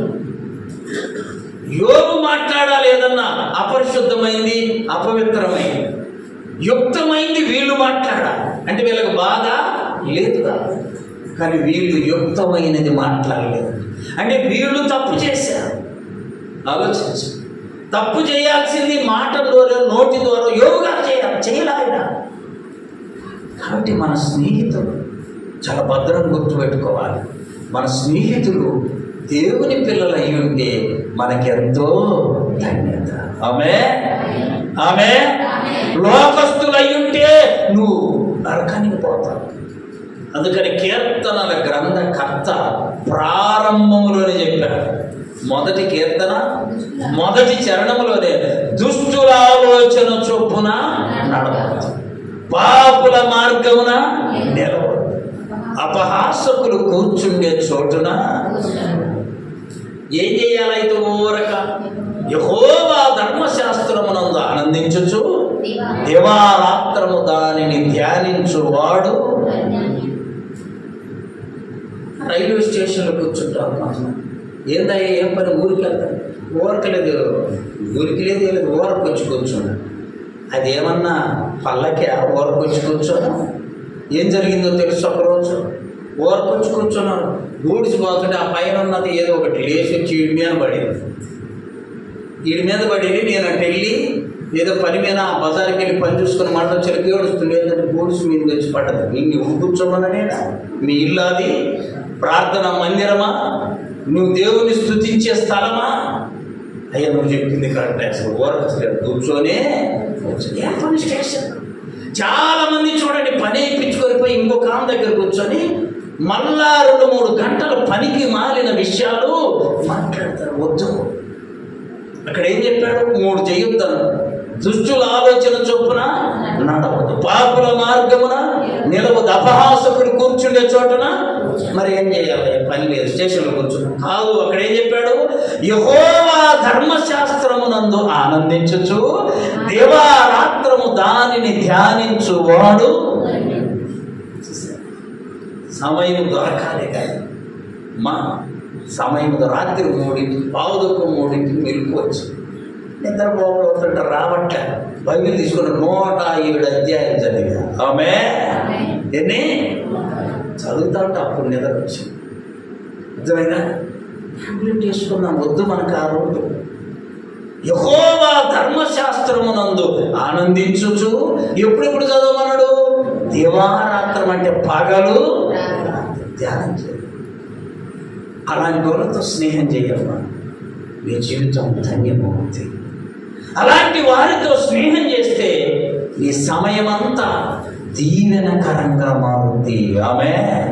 యోగు మాట్లాడాలి ఏదన్నా అపరిశుద్ధమైంది అపవిత్రమైంది యుక్తమైంది వీళ్ళు మాట్లాడాలి అంటే వీళ్ళకి బాధ లేదు కదా కానీ వీళ్ళు యుక్తమైనది మాట్లాడలేదు అంటే వీళ్ళు తప్పు చేశారు ఆలోచించు తప్పు చేయాల్సింది మాట ద్వారా నోటి ద్వారా యోగా చేయాలి చేయలేదా కాబట్టి మన స్నేహితులు చాలా భద్రం గుర్తుపెట్టుకోవాలి మన స్నేహితులు దేవుని పిల్లలు అయి ఉంటే మనకెంతో ధన్యత ఆమె ఆమె లోకస్తులు అయి ఉంటే నువ్వు నరకానికి పోతావు అందుకని కీర్తనల గ్రంథకర్త ప్రారంభంలోనే చెప్పాడు మొదటి కీర్తన మొదటి చరణంలోనే దుష్టుల ఆలోచన చొప్పున నడవద్దు పాపుల మార్గమున నిలవద్దు అపహాసకులు కూర్చుండే చోటున ఏం చేయాలైతే ఊరక యహోవా ధర్మశాస్త్రమునందు ఆనందించుచు దివారాత్రము దానిని ధ్యానించువాడు రైల్వే స్టేషన్లో కూర్చుంటారు కొంతమంది ఏందయ్యా ఏం పని ఊరికి వెళ్తారు ఊరకలేదు ఊరికి లేదు ఏం లేదు ఊరకు వచ్చి కూర్చోండి అది ఏమన్నా పల్లకే ఊరకు వచ్చి కూర్చోను ఏం జరిగిందో తెలుసు ఒకరోజు ఊరకు వచ్చి కూర్చున్నాను ఊడిచిపోతుంటే ఆ పైన ఉన్నది ఏదో ఒకటి లేచి వచ్చి వీడి మీద పడింది వీడి మీద పడింది నేను అటు వెళ్ళి ఏదో పని మీద ఆ బజార్కి వెళ్ళి పని చూసుకుని మళ్ళీ చిలకి ఏడుస్తుంది ఏంటంటే బూడిసి మీద వచ్చి పడ్డది ఇంక నువ్వు కూర్చోమన్నా మీ ఇల్లు అది ప్రార్థన మందిరమా నువ్వు దేవుని స్థుతించే స్థలమా అయ్యా నువ్వు చెప్పింది కరెక్ట్ అసలు ఊరకు అసలు కూర్చొనే కూర్చొని. ఏ పని స్టేషన్ చాలా మంది చూడండి పని ఇప్పించుకొని పోయి ఇంకొక ఆమె దగ్గర కూర్చొని మళ్ళా రెండు మూడు గంటలు పనికి మాలిన విషయాలు మాట్లాడతారు వద్దు అక్కడ ఏం చెప్పాడు మూడు చేయొద్దాను దుష్టుల ఆలోచన చొప్పున నడవదు పాపుల మార్గమున నిలవదు అపహాసకుడు కూర్చుండే చోటున మరి ఏం చేయాలి పని లేదు స్టేషన్లో కూర్చున్నా కాదు అక్కడ ఏం చెప్పాడు యహోవా ధర్మశాస్త్రమునందు ఆనందించుచు దేవారాత్రము దానిని ధ్యానించు వాడు సమయం దొరకాలి కానీ మా సమయం రాత్రి మూడింటి పావుదొక్క మూడింటి మెలుకోవచ్చు నిద్ర పోతుంటే రావట్లే బైబిల్ తీసుకున్న నూట ఏడు అధ్యాయం చదివా ఆమె ఎన్ని చదువుతా ఉంటే అప్పుడు నిద్ర వచ్చింది అర్థమైందా ట్యాబ్లెట్ వేసుకున్నాం వద్దు మనకు ఆ రోజు యహోవా ధర్మశాస్త్రమునందు ఆనందించుచు ఎప్పుడెప్పుడు చదవమన్నాడు దివారాత్రం అంటే పగలు ధ్యానం చేయాలి అలాంటి వాళ్ళతో స్నేహం చేయమ్మా నీ జీవితం ధన్యమవుతుంది అలాంటి వారితో స్నేహం చేస్తే నీ సమయం అంతా దీవెనకరంగా మారుతుంది ఆమె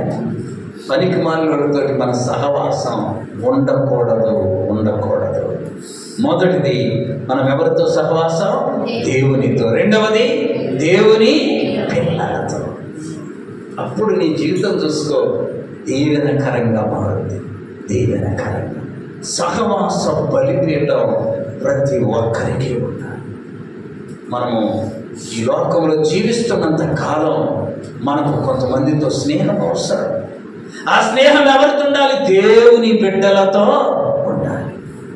పనికి మాలినతో మన సహవాసం ఉండకూడదు ఉండకూడదు మొదటిది మనం ఎవరితో సహవాసం దేవునితో రెండవది దేవుని పిల్లలతో అప్పుడు నీ జీవితం చూసుకో దీవెనకరంగా మారుతుంది దీవెనకరంగా సహవాస బలిపీఠం ప్రతి ఒక్కరికి ఉండాలి మనము ఈ లోకంలో జీవిస్తున్నంత కాలం మనకు కొంతమందితో స్నేహం అవసరం ఆ స్నేహం ఎవరితో ఉండాలి దేవుని బిడ్డలతో ఉండాలి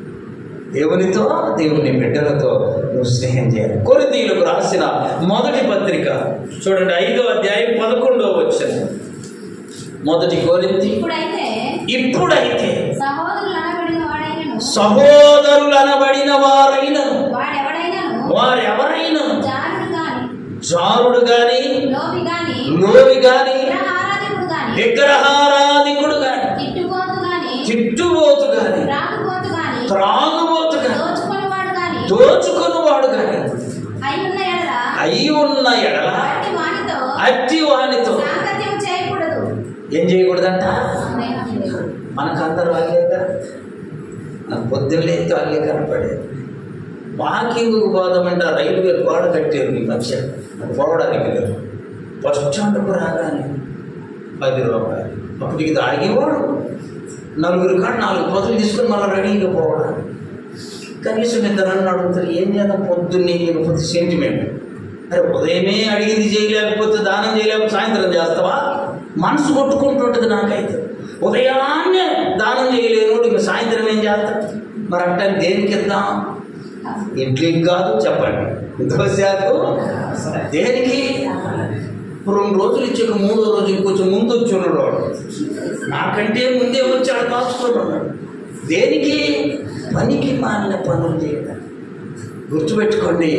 దేవునితో దేవుని బిడ్డలతో నువ్వు స్నేహం చేయాలి కొరింథీయులకు రాసిన మొదటి పత్రిక చూడండి ఐదో అధ్యాయం పదకొండో వచ్చిన మొదటి కోరింది ఇప్పుడైతే ఇప్పుడైతే సహోదరులు అనబడిన వాడైనను సహోదరులు అనబడిన వారైనను వాడెవడైనను వారెవరైనా జారుడు గాని జారుడు గాని లోబి గాని లోవి గాని విగ్రహారాధికుడు గాని విగ్రహారాధికుడు గాని తిట్టుపోతు గాని తిట్టుబోతు గాని త్రాగుపోతు గాని త్రాగుబోతు గాని దోచుకునేవాడు గాని దోచుకున్నవాడు గాని అయి ఉన్న ఎడల అయి ఉన్న ఎడల వాటి వానితో అట్టి వానితో సాంగత్యం చేయకూడదు ఏం చేయకూడదంట స్నేహం చేయకూడదు. మనకందరూ వాళ్ళే కదా నాకు పొద్దున్నే వాళ్ళే కనపడేది వాకింగ్ పోదామంటే ఆ రైల్వే గోడ కట్టారు ఈ మధ్య నాకు పోవడానికి లేదు బస్ స్టాండ్కు రాగానే పది రూపాయలు అప్పటికి ఇది ఆగేవాడు నలుగురు కాడ నాలుగు పదులు తీసుకొని మళ్ళీ రెడీగా పోవడానికి కనీసం ఇద్దరు అడుగుతారు ఏం చేద్దాం పొద్దున్నే లేకపోతే సెంటిమెంట్ అరే ఉదయమే అడిగింది చేయలేకపోతే దానం చేయలేకపోతే సాయంత్రం చేస్తావా మనసు కొట్టుకుంటుంటుంది నాకైతే ఉదయాన్నే దానం చేయలేనోడు ఇంక సాయంత్రం ఏం చేస్తా మరి అంటే దేనికి ఇద్దాం ఇడ్లీకి కాదు చెప్పండి దోశకు దేనికి రెండు రోజులు ఇచ్చాక మూడో రోజు ఇంకొంచెం ముందు వచ్చి ఉన్నాడు వాడు. నాకంటే ముందే వచ్చాడు కాచుకున్నాడు దేనికి పనికి మాలిన పనులు చేయడం గుర్తుపెట్టుకోండి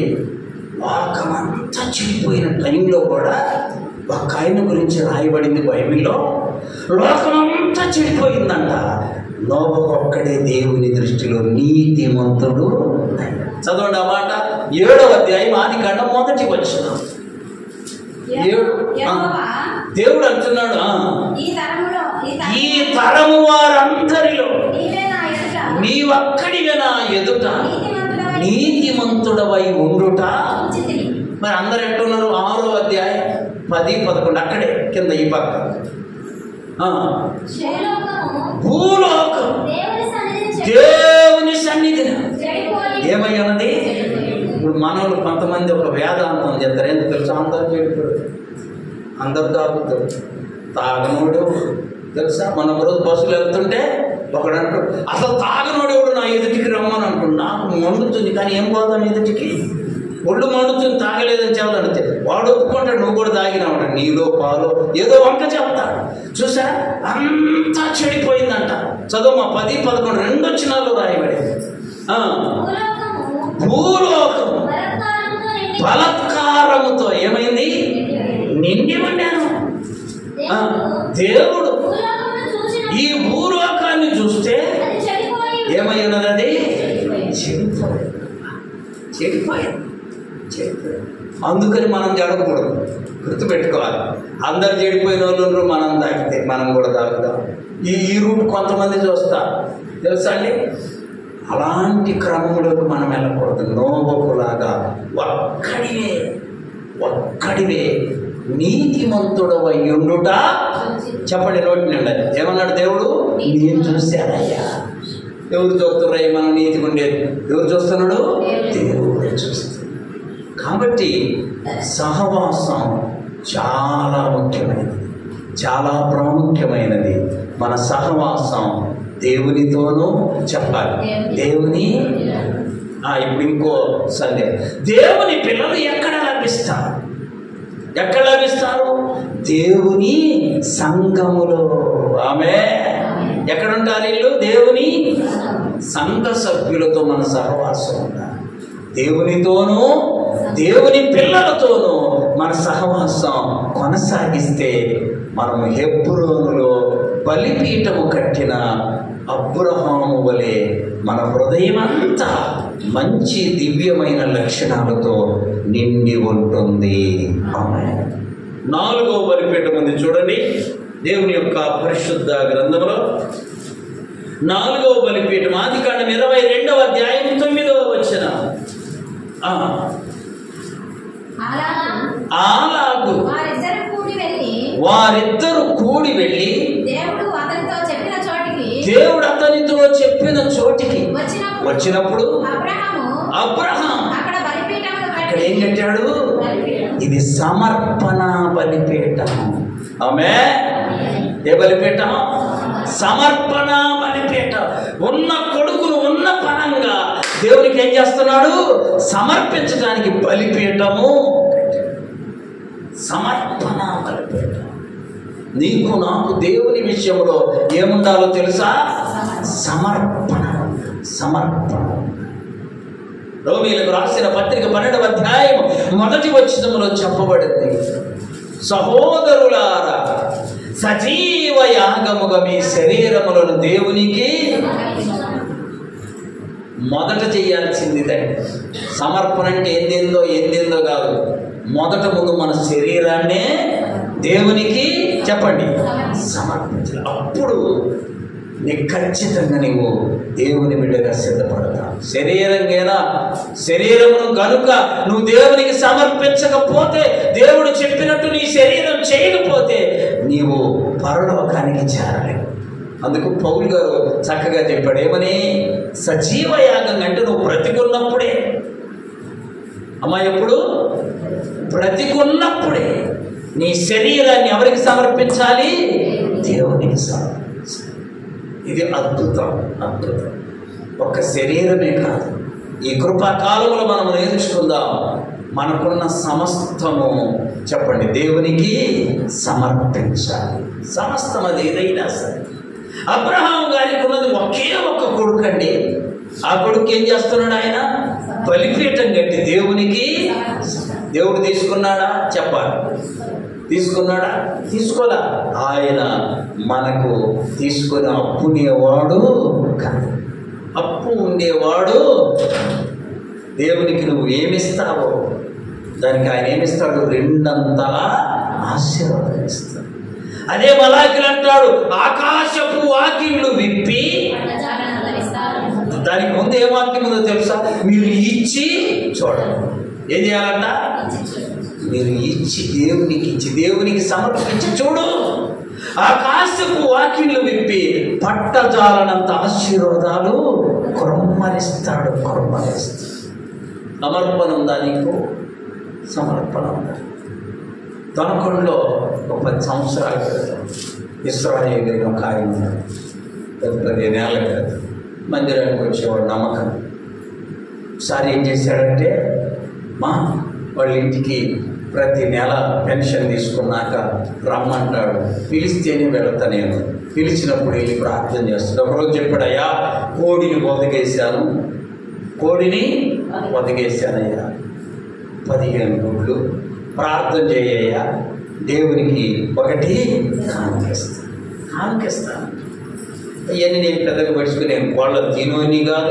లోకమంతా చెడిపోయిన టైంలో కూడా ఒక ఆయన గురించి రాయబడింది బైబిల్లో లోకమంతా చెడిపోయిందంట నోబ ఒక్కడే దేవుని దృష్టిలో నీతిమంతుడు అయ్యాడు. చదవండి ఆ మాట ఏడవ అధ్యాయం ఆది కాండ మొదటి వచ్చిన ఏడు ఆ, యెహోవా దేవుడు అంటున్నాడు ఆ, ఈ తరములో ఈ ఈ తరము వారందరిలో నీవే నా ఎదుట నీ ఒక్కడిగా నా ఎదుట నీతిమంతుడవై నీతిమంతుడవై ఉండుట ఉంచితిని. మరి అందరు ఎట్టున్నారు ఆరో అధ్యాయం పది పదకొండు అక్కడే కింద ఈ పక్క ఆ, భూలోకము భూలోకం దేవుని సన్నిధిని చెడి- దేవుని సన్నిధిన చెడిపోయి ఏమై ఉన్నది ఇప్పుడు మనోళ్ళు కొంతమంది ఒక వేదాంతం చెప్తారు ఎందుకు తెలుసా అందరూ చెడిపోయారు అందరు తాగుతారు తాగనోడు తెలుసా మన ఒక రోజు బస్సులు వెళ్తుంటే ఒకడు అంటాడు అసలు తాగనోడు ఎవడు నా ఎదుటికి రమ్మని అంటాడు నాకు మండుతుంది కానీ ఏం పోదాం ఎదుటికి ఒళ్ళు మండుతుంది తాగలేదని చెప్పదంటే వాడు ఒప్పుకుంటాడు నువ్వు కూడా తాగినావు నీలో పాలు ఏదో వంక చెప్తాడు చూసా అంతా చెడిపోయిందంట చదువు మా పది పదకొండు రెండు వచ్చినాల్లో రాయబడింది ఆ, భూలోకము భూలోకం బలాత్కారముతో నిండి బలత్కారముతో ఏమైంది నిండి ఉండాను ఆ, దేవుడు భూలోకమును చూసిన ఈ భూలోకాన్ని చూస్తే అది చెడిపోయి ఏమై ఉన్నది అది చెడిపోయింది చెడిపోయింది చెడిపోయింది అందుకని మనం జడకూడదు గుర్తుపెట్టుకోవాలి అందరు చెడిపోయిన వాళ్ళు ఉన్నారు, మనం తాకితే మనం కూడా తాగుతాం ఈ ఈ రూట్ కొంతమంది చూస్తా తెలుసా అండి అలాంటి క్రమంలోకి మనం వెళ్ళకూడదు నోబకులాగా ఒక్కడివే ఒక్కడివే నీతిమంతుడు అయ్యుండుట చెప్పండి నోటి నిండా ఏమన్నాడు దేవుడు నేను చూశానయ్యా ఎవరు చూస్తున్నాయి మనం నీతిగా ఉండేది ఎవరు చూస్తున్నాడు దేవుడే చూస్తున్నాడు కాబట్టి సహవాసం చాలా ముఖ్యమైనది చాలా ప్రాముఖ్యమైనది మన సహవాసం దేవునితోనూ చెప్పాలి దేవుని ఆ, ఇప్పుడు ఇంకో సందేహం దేవుని పిల్లలు ఎక్కడ లభిస్తారు ఎక్కడ లభిస్తారు దేవుని సంఘములో ఆమె ఎక్కడ ఉంటారు వీళ్ళు దేవుని సంఘ సభ్యులతో మన సహవాసం ఉండాలి దేవునితోనూ దేవుని పిల్లలతోనూ మన సహవాసం కొనసాగిస్తే మనం హెబ్రోనులో బలిపీఠము కట్టిన అబ్రహాము వలె మన హృదయమంతా మంచి దివ్యమైన లక్షణాలతో నిండి ఉంటుంది ఆమె నాలుగో బలిపీఠం ఉంది చూడండి దేవుని యొక్క పరిశుద్ధ గ్రంథంలో నాలుగవ బలిపీఠం ఆది కాండం ఇరవై రెండవ అధ్యాయం తొమ్మిదవ వచ్చిన అలాగా అలాగు వారిద్దరు కూడి వెళ్ళి వారిద్దరు కూడి వెళ్ళి దేవుడు అతనితో చెప్పిన చోటికి దేవుడు అతనితో చెప్పిన చోటికి వచ్చినప్పుడు వచ్చినప్పుడు అబ్రహాము అబ్రహాం అక్కడ బలిపీఠమును అక్కడ ఏం కట్టి కట్టాడు ఇది సమర్పణ బలిపీఠం ఆమె ఏ బలిపీఠం సమర్పణ బలిపీఠం ఉన్న కొడుకును ఉన్న పరంగా దేవునికి ఏం చేస్తున్నాడు సమర్పించడానికి బలిపీఠము సమర్పణ బలిపీఠం నీకు నాకు దేవుని విషయంలో ఏముండాలో తెలుసా సమర్పణ సమర్పణ రోమిలకు రాసిన పత్రిక పన్నెండవ అధ్యాయం మొదటి వచనంలో చెప్పబడింది సహోదరులారా సజీవ యాగముగా మీ శరీరములను దేవునికి మొదట చేయాల్సింది ఇదే. సమర్పణ అంటే ఏందేందో ఏందేందో కాదు మొదట ముందు మన శరీరాన్నే దేవునికి చెప్పండి సమర్పించాలి అప్పుడు నీకు ఖచ్చితంగా నీవు దేవుని బిడ్డగా సిద్ధపడతావు శరీరంగేనా శరీరమును గనుక నువ్వు దేవునికి సమర్పించకపోతే దేవుడు చెప్పినట్టు నీ శరీరం చేయకపోతే నీవు పరలోకానికి చేరలేవు అందుకు పౌలు గారు చక్కగా చెప్పాడు ఏమని సజీవ యాగం అంటే నువ్వు బ్రతికున్నప్పుడే అమ్మా ఎప్పుడు బ్రతికున్నప్పుడే నీ శరీరాన్ని ఎవరికి సమర్పించాలి దేవునికి సమర్పించాలి ఇది అద్భుతం అద్భుతం ఒక్క శరీరమే కాదు ఈ కృపాకాలంలో మనం నేర్చుకుందాం మనకున్న సమస్తము చెప్పండి దేవునికి సమర్పించాలి సమస్తం అది ఏదైనా సరే అబ్రహాం గారికి ఉన్నది ఒకే ఒక్క కొడుకు అండి ఆ కొడుకు ఏం చేస్తున్నాడు ఆయన బలిపీఠం కట్టి దేవునికి దేవుడు తీసుకున్నాడా చెప్పాలి తీసుకున్నాడా తీసుకోలా ఆయన మనకు తీసుకుని అప్పునేవాడు కాదు అప్పు ఉండేవాడు దేవునికి నువ్వు ఏమిస్తావో దానికి ఆయన ఏమిస్తాడు రెండంతలా ఆశీర్వాదం ఇస్తాడు అదే మలాకిలు అంటాడు ఆకాశపు వాకిళ్ళు విప్పి దానికి ముందు ఏ వాక్యం ఉందో తెలుసా మీరు ఇచ్చి చూడండి ఏం చేయాలంట మీరు ఇచ్చి దేవునికి ఇచ్చి దేవునికి సమర్పించి చూడు ఆకాశపు వాకిళ్ళు విప్పి పట్టజాలనంత ఆశీర్వాదాలు కురమ్మరిస్తాడు కురమ్మరిస్తాడు సమర్పణ ఉందా నీకు సమర్పణ ఉందా తనకొండలో ఒక పది సంవత్సరాల క్రితం ఇస్రాయేల్ అని ఒక ఆయన ఉన్నాడు పది పదిహేను ఏళ్ళ క్రితం మందిరానికి వచ్చేవాడు నమ్మకం ఒకసారి ఏం చేశాడంటే మా వాళ్ళ ఇంటికి ప్రతి నెల పెన్షన్ తీసుకున్నాక రమ్మంటాడు పిలిస్తేనే వెళతా నేను పిలిచినప్పుడు వెళ్ళి ప్రార్థన చేస్తాడు ఒకరోజు చెప్పాడు అయ్యా కోడిని బొదగేశాను కోడిని బొదగేశానయ్యా పదిహేను గుడ్లు ప్రార్థన చేయ్యా దేవునికి ఒకటి కానుకేస్తాను కానుకేస్తాను ఇవన్నీ నేను పెద్దగా పడుచుకుని నేను కోళ్ళ తినోని కాదు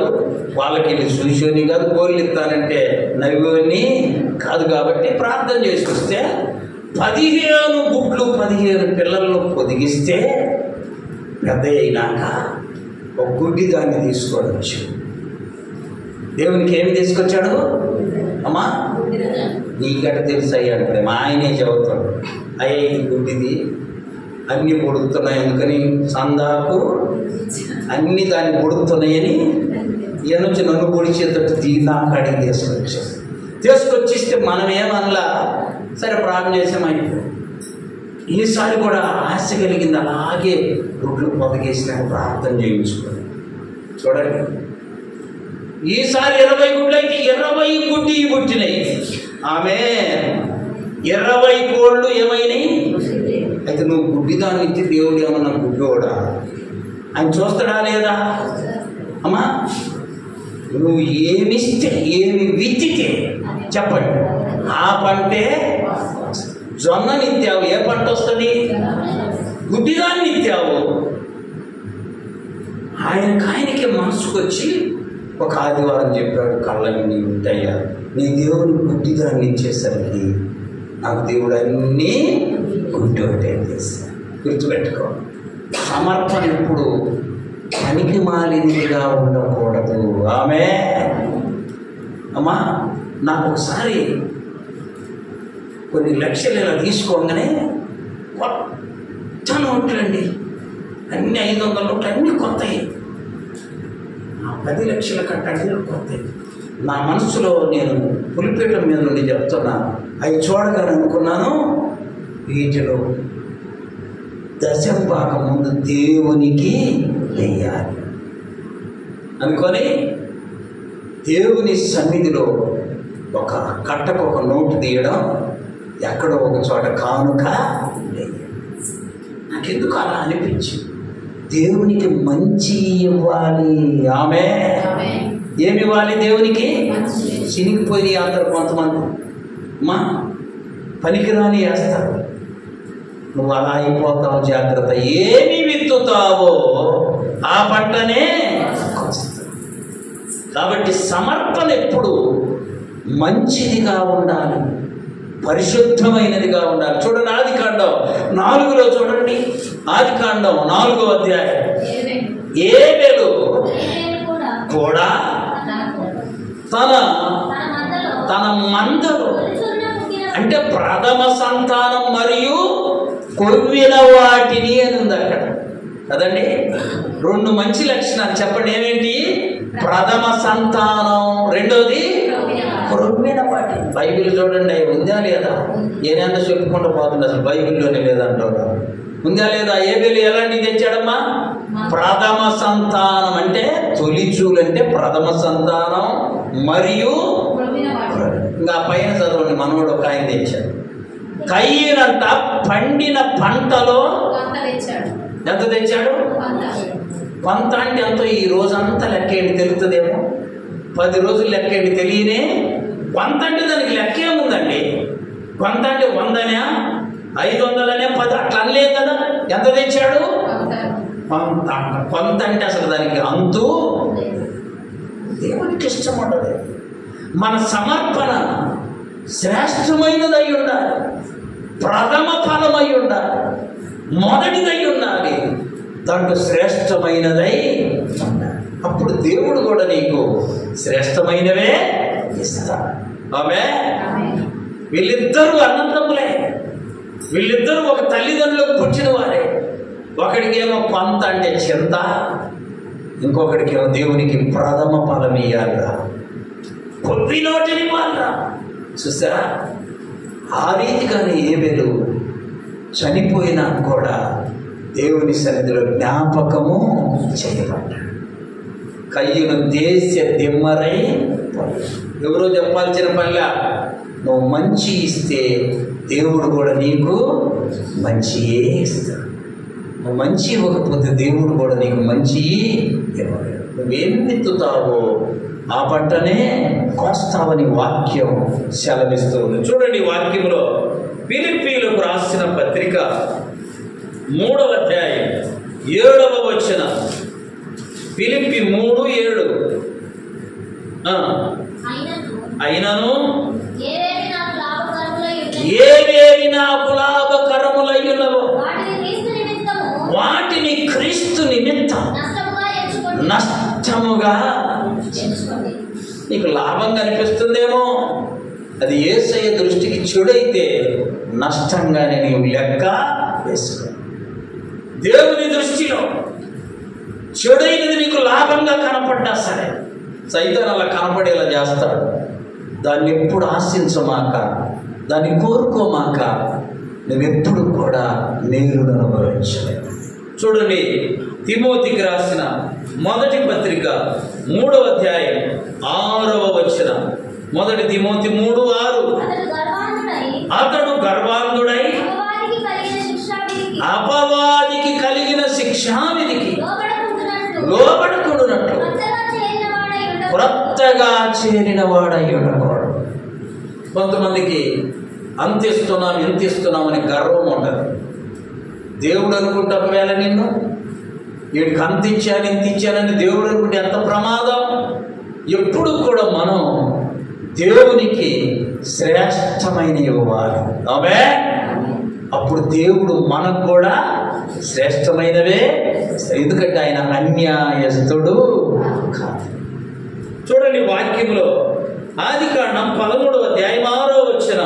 వాళ్ళకి వెళ్ళి చూసేని కాదు కోళ్ళు ఇస్తానంటే నవ్వుని కాదు కాబట్టి ప్రార్థన చేసుకొస్తే పదిహేను గుడ్లు పదిహేను పిల్లలను పొదిగిస్తే పెద్ద అయినాక ఒక గుడ్డి దాన్ని తీసుకోవచ్చు దేవునికి ఏమి తీసుకొచ్చాడు అమ్మా నీకట తెలుసు అయ్యాడు ఇప్పుడు మా ఆయనే చెబుతాడు అయ్యే ఈ గుడ్డిది అన్నీ పొడుగుతున్నాయి అందుకని సందాకు అన్ని దాన్ని పొడుగుతున్నాయని ఈయన నుంచి నన్ను పొడిచేటట్టు తీ నాకు అడిగి తీసుకొచ్చాడు తీసుకొచ్చిస్తే మనం ఏమనలా సరే ప్రార్థన చేసామైపో ఈసారి కూడా ఆశ కలిగింది అలాగే గుడ్లు పొదగేసినాక ప్రార్థన చేయించుకోండి చూడండి ఈసారి ఇరవై గుడ్లు అయితే ఇరవై గుడ్డి పుట్టినాయి ఆమె ఇరవై కోళ్ళు ఏమైనాయి అయితే నువ్వు గుడ్డిదాన్ని ఇచ్చి దేవుడు ఏమన్నా గుడ్డోడా ఆయన చూస్తాడా లేదా అమ్మా నువ్వు ఏమిస్తే ఏమి విత్తితే చెప్పండి ఆ పంటే జొన్న నిత్యావు ఏ పంట వస్తుంది గుడ్డిదాన్ని నిత్యావు ఆయనకు ఆయనకే మనసుకు వచ్చి ఒక ఆదివారం చెప్పాడు కళ్ళని నీ ఉంటాయా నీ దేవుడు గుడ్డిదాన్ని ఇచ్చేసరికి నాకు దేవుడు అన్నీ గుడ్డి ఒకటే చేశాను గుర్తుపెట్టుకో సమర్పణ ఇప్పుడు పనికి మాలినదిగా ఉండకూడదు ఆమె అమ్మా నాకు ఒకసారి కొన్ని లక్షలు ఇలా తీసుకోగానే కొత్త నోట్లండి అన్ని ఐదు వందల నోట్లు అన్నీ కొత్తవి ఆ పది లక్షల కట్టండి కొత్తవి నా మనసులో నేను పులిపీఠం మీద నుండి చెప్తున్నా అవి చూడగానే అనుకున్నాను వీటిలో దశం పాక ముందు దేవునికి వెయ్యాలి అనుకొని దేవుని సన్నిధిలో ఒక కట్టకు ఒక నోటు తీయడం ఎక్కడో ఒక చోట కానుక వేయాలి. నాకెందుకు అలా అనిపించింది దేవునికి మంచి ఇవ్వాలి ఆమె ఏమి ఇవ్వాలి దేవునికి చినిగిపోయి అందరు కొంతమంది మా పనికిరాని వేస్తారు నువ్వు అలా అయిపోతావు జాగ్రత్త ఏమి విత్తుతావో ఆ పంటనే కోస్తావు. కాబట్టి సమర్పణ ఎప్పుడు మంచిదిగా ఉండాలి పరిశుద్ధమైనదిగా ఉండాలి చూడండి ఆది కాండం నాలుగులో చూడండి ఆది కాండం నాలుగో అధ్యాయం ఏబెలు కూడా కూడా తన తన మందలో తన మందలో తొలిచూలున పుట్టిన అంటే ప్రథమ సంతానం మరియు కొవ్విన వాటిని అని ఉంది అక్కడ కదండి రెండు మంచి లక్షణాలు చెప్పండి ఏమేంటి ప్రథమ సంతానం రెండోది కొవ్విన వాటి బైబిల్ చూడండి అవి ఉందా లేదా ఏదైనా చెప్పుకుంటూ పోతుంది అసలు బైబిల్లోనే లేదంటారు ఉందా లేదా ఏబిల్ ఎలాంటివి తెచ్చాడమ్మా ప్రథమ సంతానం అంటే తొలిచూలు అంటే ప్రథమ సంతానం మరియు పుట్టిన వాడు ఇంకా ఆ పైన చదవండి మనోడు ఒక ఆయన తెచ్చాడు కయ్యనంట పండిన పంటలో కొంత తెచ్చాడు ఎంత తెచ్చాడు కొంత కొంత అంటే ఎంతో ఈ రోజంతా లెక్కేంటి తెలుస్తుందేమో పది రోజులు లెక్కేంటి తెలియనే కొంత అంటే దానికి లెక్క ఏముందండి కొంత అంటే వందనే ఐదు వందలనే పది అట్లా అనలేదు కదా ఎంత తెచ్చాడు కొంత కొంత అంట. కొంత అంటే అసలు దానికి అంతు దేవునికి ఇష్టం ఉండదు మన సమర్పణ శ్రేష్టమైనదై ఉండాలి ప్రథమ ఫలమై ఉండాలి మొదటిదై ఉండాలి దాంట్లో శ్రేష్టమైనదై ఉండాలి అప్పుడు దేవుడు కూడా నీకు శ్రేష్టమైనవే ఇస్తాడు ఆమె వీళ్ళిద్దరూ అన్నదమ్ములే వీళ్ళిద్దరూ ఒక తల్లిదండ్రులకు పుట్టిన వారే ఒకడికేమో కొంత అంటే చింత ఇంకొకడికేమో దేవునికి ప్రథమ ఫలం ఇయ్యాలిరా కొద్ది నోటిని వాళ్ళరా చూసారా ఆ రీతిగానే ఏబెలు చనిపోయినా కూడా దేవుని సన్నిధిలో జ్ఞాపకము చేయబడ్డాడు కయ్యను దేశ దిమ్మరై పోయాడు. ఎవరో చెప్పాల్సిన పనిలా నువ్వు మంచి ఇస్తే దేవుడు కూడా నీకు మంచియే ఇస్తాడు నువ్వు మంచి ఇవ్వకపోతే దేవుడు కూడా నీకు మంచి ఇవ్వలేడు నువ్వేం విత్తుతావో ఆ పంటనే కోస్తావని వాక్యం సెలవిస్తుంది చూడండి ఈ వాక్యంలో ఫిలిప్పీలకు రాసిన పత్రిక మూడవ అధ్యాయం ఏడవ వచనం ఫిలిప్పి మూడు ఏడు ఆ, అయినను అయినను ఏవేవి నాకు లాభకరములై ఉన్నవి, ఏవేవి నాకు లాభకరములయ్యున్నవో వాటిని క్రీస్తు నిమిత్తము వాటిని క్రీస్తు నిమిత్తం నష్టముగా ఎంచుకోండి నష్టముగా ఎంచుకోండి నీకు లాభం కనిపిస్తుందేమో అది ఏసయ్య దృష్టికి చెడైతే నష్టంగానే నీవు లెక్క వేసుకో దేవుని దృష్టిలో చెడైనది నీకు లాభంగా కనపడ్డా సరే సైతం అలా కనపడేలా చేస్తాడు దాన్ని ఎప్పుడు ఆశించమాక దాన్ని కోరుకోమాక నువ్వెప్పుడు కూడా మేలును అనుభవించలేవు చూడండి తిమోతికి రాసిన మొదటి పత్రిక మూడవ అధ్యాయం ఆరవ వచనం మొదటి తిమోతి మూడు ఆరు అతడు గర్వాంధుడై అతడు గర్వాంధుడై అపవాదికి కలిగిన శిక్షావిధికి అపవాదికి కలిగిన శిక్షావిధికి లోబడకుంటున్నట్లు లోబడుకున్నట్లు కొత్తగా చేరిన వాడై ఉండకూడదు. క్రొత్తగా చేరిన వాడై ఉండకూడదు కొంతమందికి అంతిస్తున్నాం ఇంతిస్తున్నాం అని గర్వం ఉంటుంది దేవుడు అనుకుంటే ఒకవేళ నిన్ను వీడికి అంతించాను ఇంతించానని దేవుడు అనుకుంటే ఎంత ప్రమాదం ఎప్పుడు కూడా మనం దేవునికి శ్రేష్టమైన ఇవ్వాలి ఆమె అప్పుడు దేవుడు మనకు కూడా శ్రేష్టమైనవే ఎందుకంటే ఆయన అన్యాయస్తుడు కాదు చూడండి వాక్యంలో ఆది కాండం పదమూడవ అధ్యాయం ఆరో వచ్చిన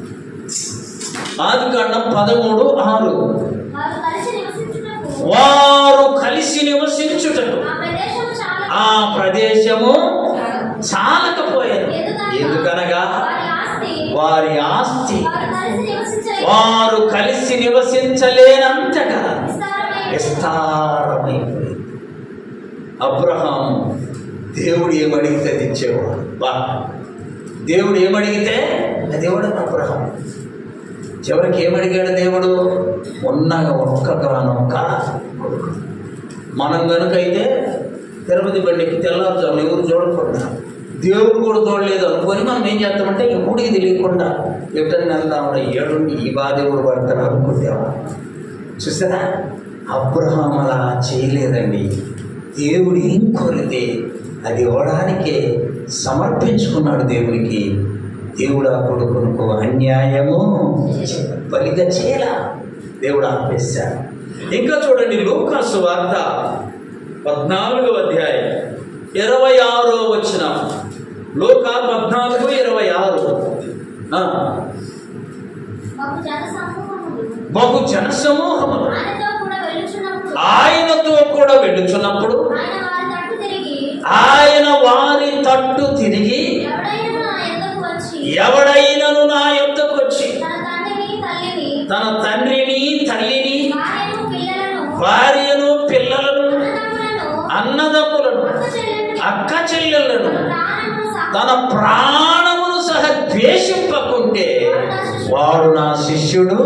ఆది కాండం పదమూడు ఆరు వారు కలిసి నివసించుటకు వారు కలిసి నివసించుటకు ఆ ప్రదేశం చాలా ఆ ప్రదేశము చాలకపోయారు ఎందుకనగా వారి ఆస్తి వారి ఆస్తి వారు కలిసి నివసించలేక వారు కలిసి నివసించలేనంతగా విస్తారమైన విస్తారమైపోయింది అబ్రహాం దేవుడు ఏమడిగితే అది ఇచ్చేవాడు బా దేవుడు ఏమడిగితే అది ఇవ్వడం అబ్రహాం చివరికి ఏమడిగాడు దేవుడు ఉన్నగా ఒక్కగానొక్క కొడుకు మనం కనుకైతే తిరుపతి బండికి తెల్లారుజామున ఎవరు చూడకుండా దేవుడు కూడా చూడలేదు అనుకొని మనం ఏం చేస్తామంటే ఎప్పుడుకి తెలియకుండా ఎక్కడికి వెళ్తామని ఏడు ఈ బాధ ఎవరు పడతారు అనుకుంటాము చూసారా అబ్రహాం అలా చేయలేదండి దేవుడు ఏం కోరితే అది ఇవ్వడానికే సమర్పించుకున్నాడు దేవునికి దేవుడు ఆ కొడుకునుకు అన్యాయము బలిగా చేయలా దేవుడు ఆపేశాడు ఇంకా చూడండి లూకాసు వార్త పద్నాలుగో అధ్యాయం ఇరవై ఆరో వచ్చిన లోక పద్నాలుగు ఇరవై ఆరు ఆ, బహు జన సమూహములు బహు జన సమూహములు ఆయనతో కూడా వెళ్ళుచున్నప్పుడు ఆయనతో కూడా వెళ్ళుచున్నప్పుడు ఆయన వారి తట్టు తిరిగి ఆయన వారి తట్టు తిరిగి ఎవడైనా నా యొద్దకు వచ్చి ఎవడైనను నా యొద్దకు వచ్చి తన తండ్రిని తల్లిని తన తండ్రిని తల్లిని భార్యను పిల్లలను భార్యను పిల్లలను అన్నదమ్ములను అన్నదమ్ములను అక్క అక్క చెల్లెలను చెల్లెలను తన ప్రాణమును సహా తన ప్రాణమును సహా ద్వేషింపకుంటే వాడు నా శిష్యుడు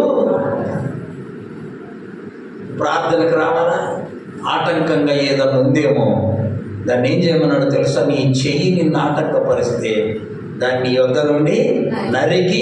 ప్రార్థనకు రావాలా ఆటంకంగా ఏదైనా ఉందేమో దాన్ని ఏం చేయమన్నాడు తెలుసా నీ చెయ్యిని ఆటంకపరిస్తే దాన్ని యొద్ద నుండి నరికి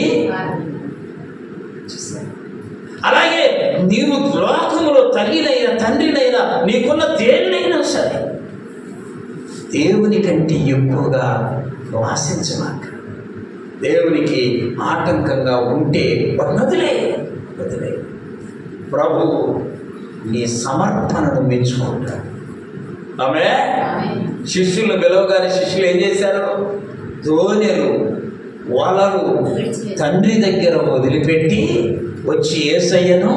అలాగే నీవు లోకములో తల్లినైనా తండ్రినైనా నీకున్న దేన్నైనా సరే దేవుని కంటే ఎక్కువగా వాసించమాక దేవునికి ఆటంకంగా ఉంటే వదిలే వదిలే ప్రభు నీ సమర్పణను మెచ్చుకుంటాడు ఆమె శిష్యులు పిలవగానే శిష్యులు ఏం చేశారు ధోనిలు వలలు తండ్రి దగ్గర వదిలిపెట్టి వచ్చి ఏసయ్యను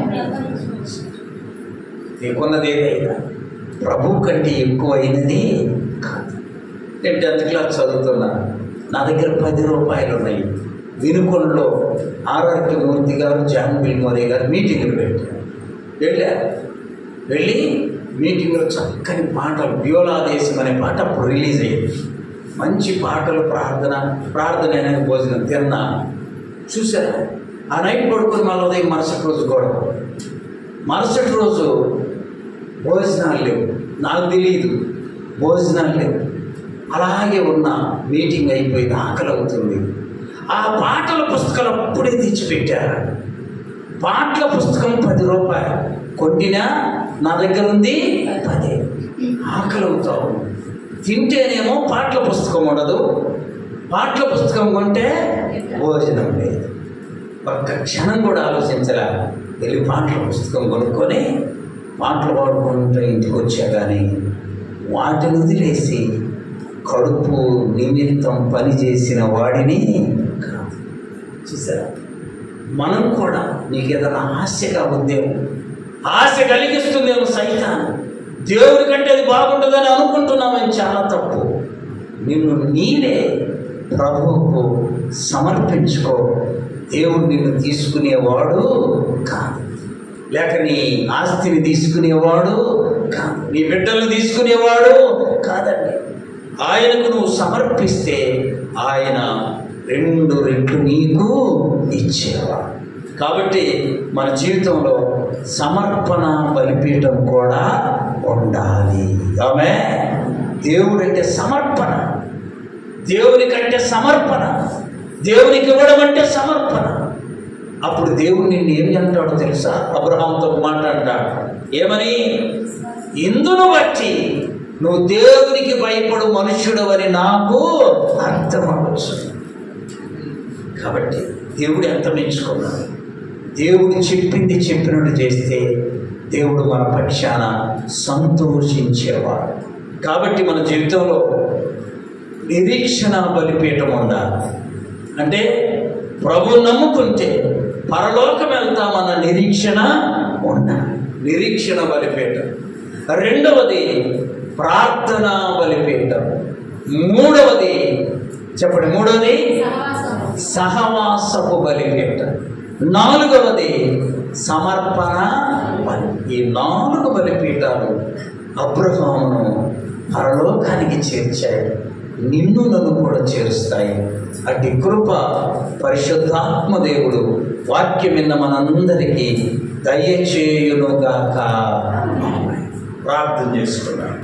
నీకున్నది ఏదైనా ప్రభు కంటే ఎక్కువైనది కాదు నేను టెన్త్ క్లాస్ చదువుతున్నా నా దగ్గర పది రూపాయలు ఉన్నాయి వినుకొండలో ఆర్ఆర్కి మూర్తి గారు జాన్ బిల్మోరీ గారు మీటింగ్లు పెట్టారు వెళ్ళారు వెళ్ళి మీటింగ్లో చక్కని పాటలు వ్యోలాదేశం అనే పాట అప్పుడు రిలీజ్ అయ్యింది మంచి పాటలు ప్రార్థన ప్రార్థన అనేది భోజనం తిన్నా చూసారా ఆ నైట్ పడుకుని మళ్ళీ ఉదయం మరుసటి రోజు గొడవ మరుసటి రోజు భోజనాలు లేవు నాకు తెలియదు భోజనాలు లేవు అలాగే ఉన్న మీటింగ్ అయిపోయింది ఆకలి అవుతుంది ఆ పాటల పుస్తకాలు అప్పుడే తెచ్చిపెట్టారు పాటల పుస్తకం పది రూపాయలు కొట్టినా నా దగ్గర ఉంది పదే ఆకలి అవుతావు తింటేనేమో పాటల పుస్తకం ఉండదు పాటల పుస్తకం కొంటే భోజనం లేదు ఒక్క క్షణం కూడా ఆలోచించరా వెళ్ళి పాటల పుస్తకం కొనుక్కొని పాటలు పాడుకుంటూ ఇంటికి వచ్చా కానీ వాటిని వదిలేసి కడుపు నిమిత్తం పని చేసిన వాడిని కాదు చూసారా మనం కూడా నీకు ఏదైనా ఆశగా ఉందేమో ఆశ కలిగిస్తుందేమో సైతాన్ దేవుడి కంటే అది బాగుంటుందని అనుకుంటున్నామని చాలా తప్పు నిన్ను నీవే ప్రభువుకు సమర్పించుకో దేవుడు నిన్ను తీసుకునేవాడు కాదు లేక నీ ఆస్తిని తీసుకునేవాడు కాదు నీ బిడ్డలను తీసుకునేవాడు కాదండి ఆయనకు నువ్వు సమర్పిస్తే ఆయన రెండు రెట్లు నీకు ఇచ్చేవాడు కాబట్టి మన జీవితంలో సమర్పణ బలిపీఠం కూడా ఉండాలి ఆమె దేవుడంటే సమర్పణ దేవుని కంటే సమర్పణ దేవునికి ఇవ్వడం అంటే సమర్పణ అప్పుడు దేవుడు నిన్ను ఏమి అంటాడో తెలుసా అబ్రహాంతో మాట్లాడతాడు ఏమని ఇందును బట్టి నువ్వు దేవునికి భయపడు మనుష్యుడు అని నాకు అర్థమవచ్చు కాబట్టి దేవుడు ఎంత మెచ్చుకున్నాడు దేవుడు చెప్పింది చెప్పినట్టు చేస్తే దేవుడు మన పక్షాన సంతోషించేవాడు కాబట్టి మన జీవితంలో నిరీక్షణ బలిపీఠం ఉండాలి అంటే ప్రభు నమ్ముకుంటే పరలోకం వెళ్తామన్న నిరీక్షణ ఉండాలి నిరీక్షణ బలిపీఠం రెండవది ప్రార్థనా బలిపీఠం మూడవది చెప్పండి మూడవది సహవాసం సహవాసపు బలిపీఠం నాలుగవది సమర్పణ బలి ఈ నాలుగు బలిపీఠాలు అబ్రహామును పరలోకానికి చేర్చాయి నిన్ను నన్ను కూడా చేరుస్తాయి అట్టి కృప పరిశుద్ధాత్మ దేవుడు వాక్యం విన్న మనందరికీ దయచేయునుగాక ప్రార్థన చేసుకున్నాను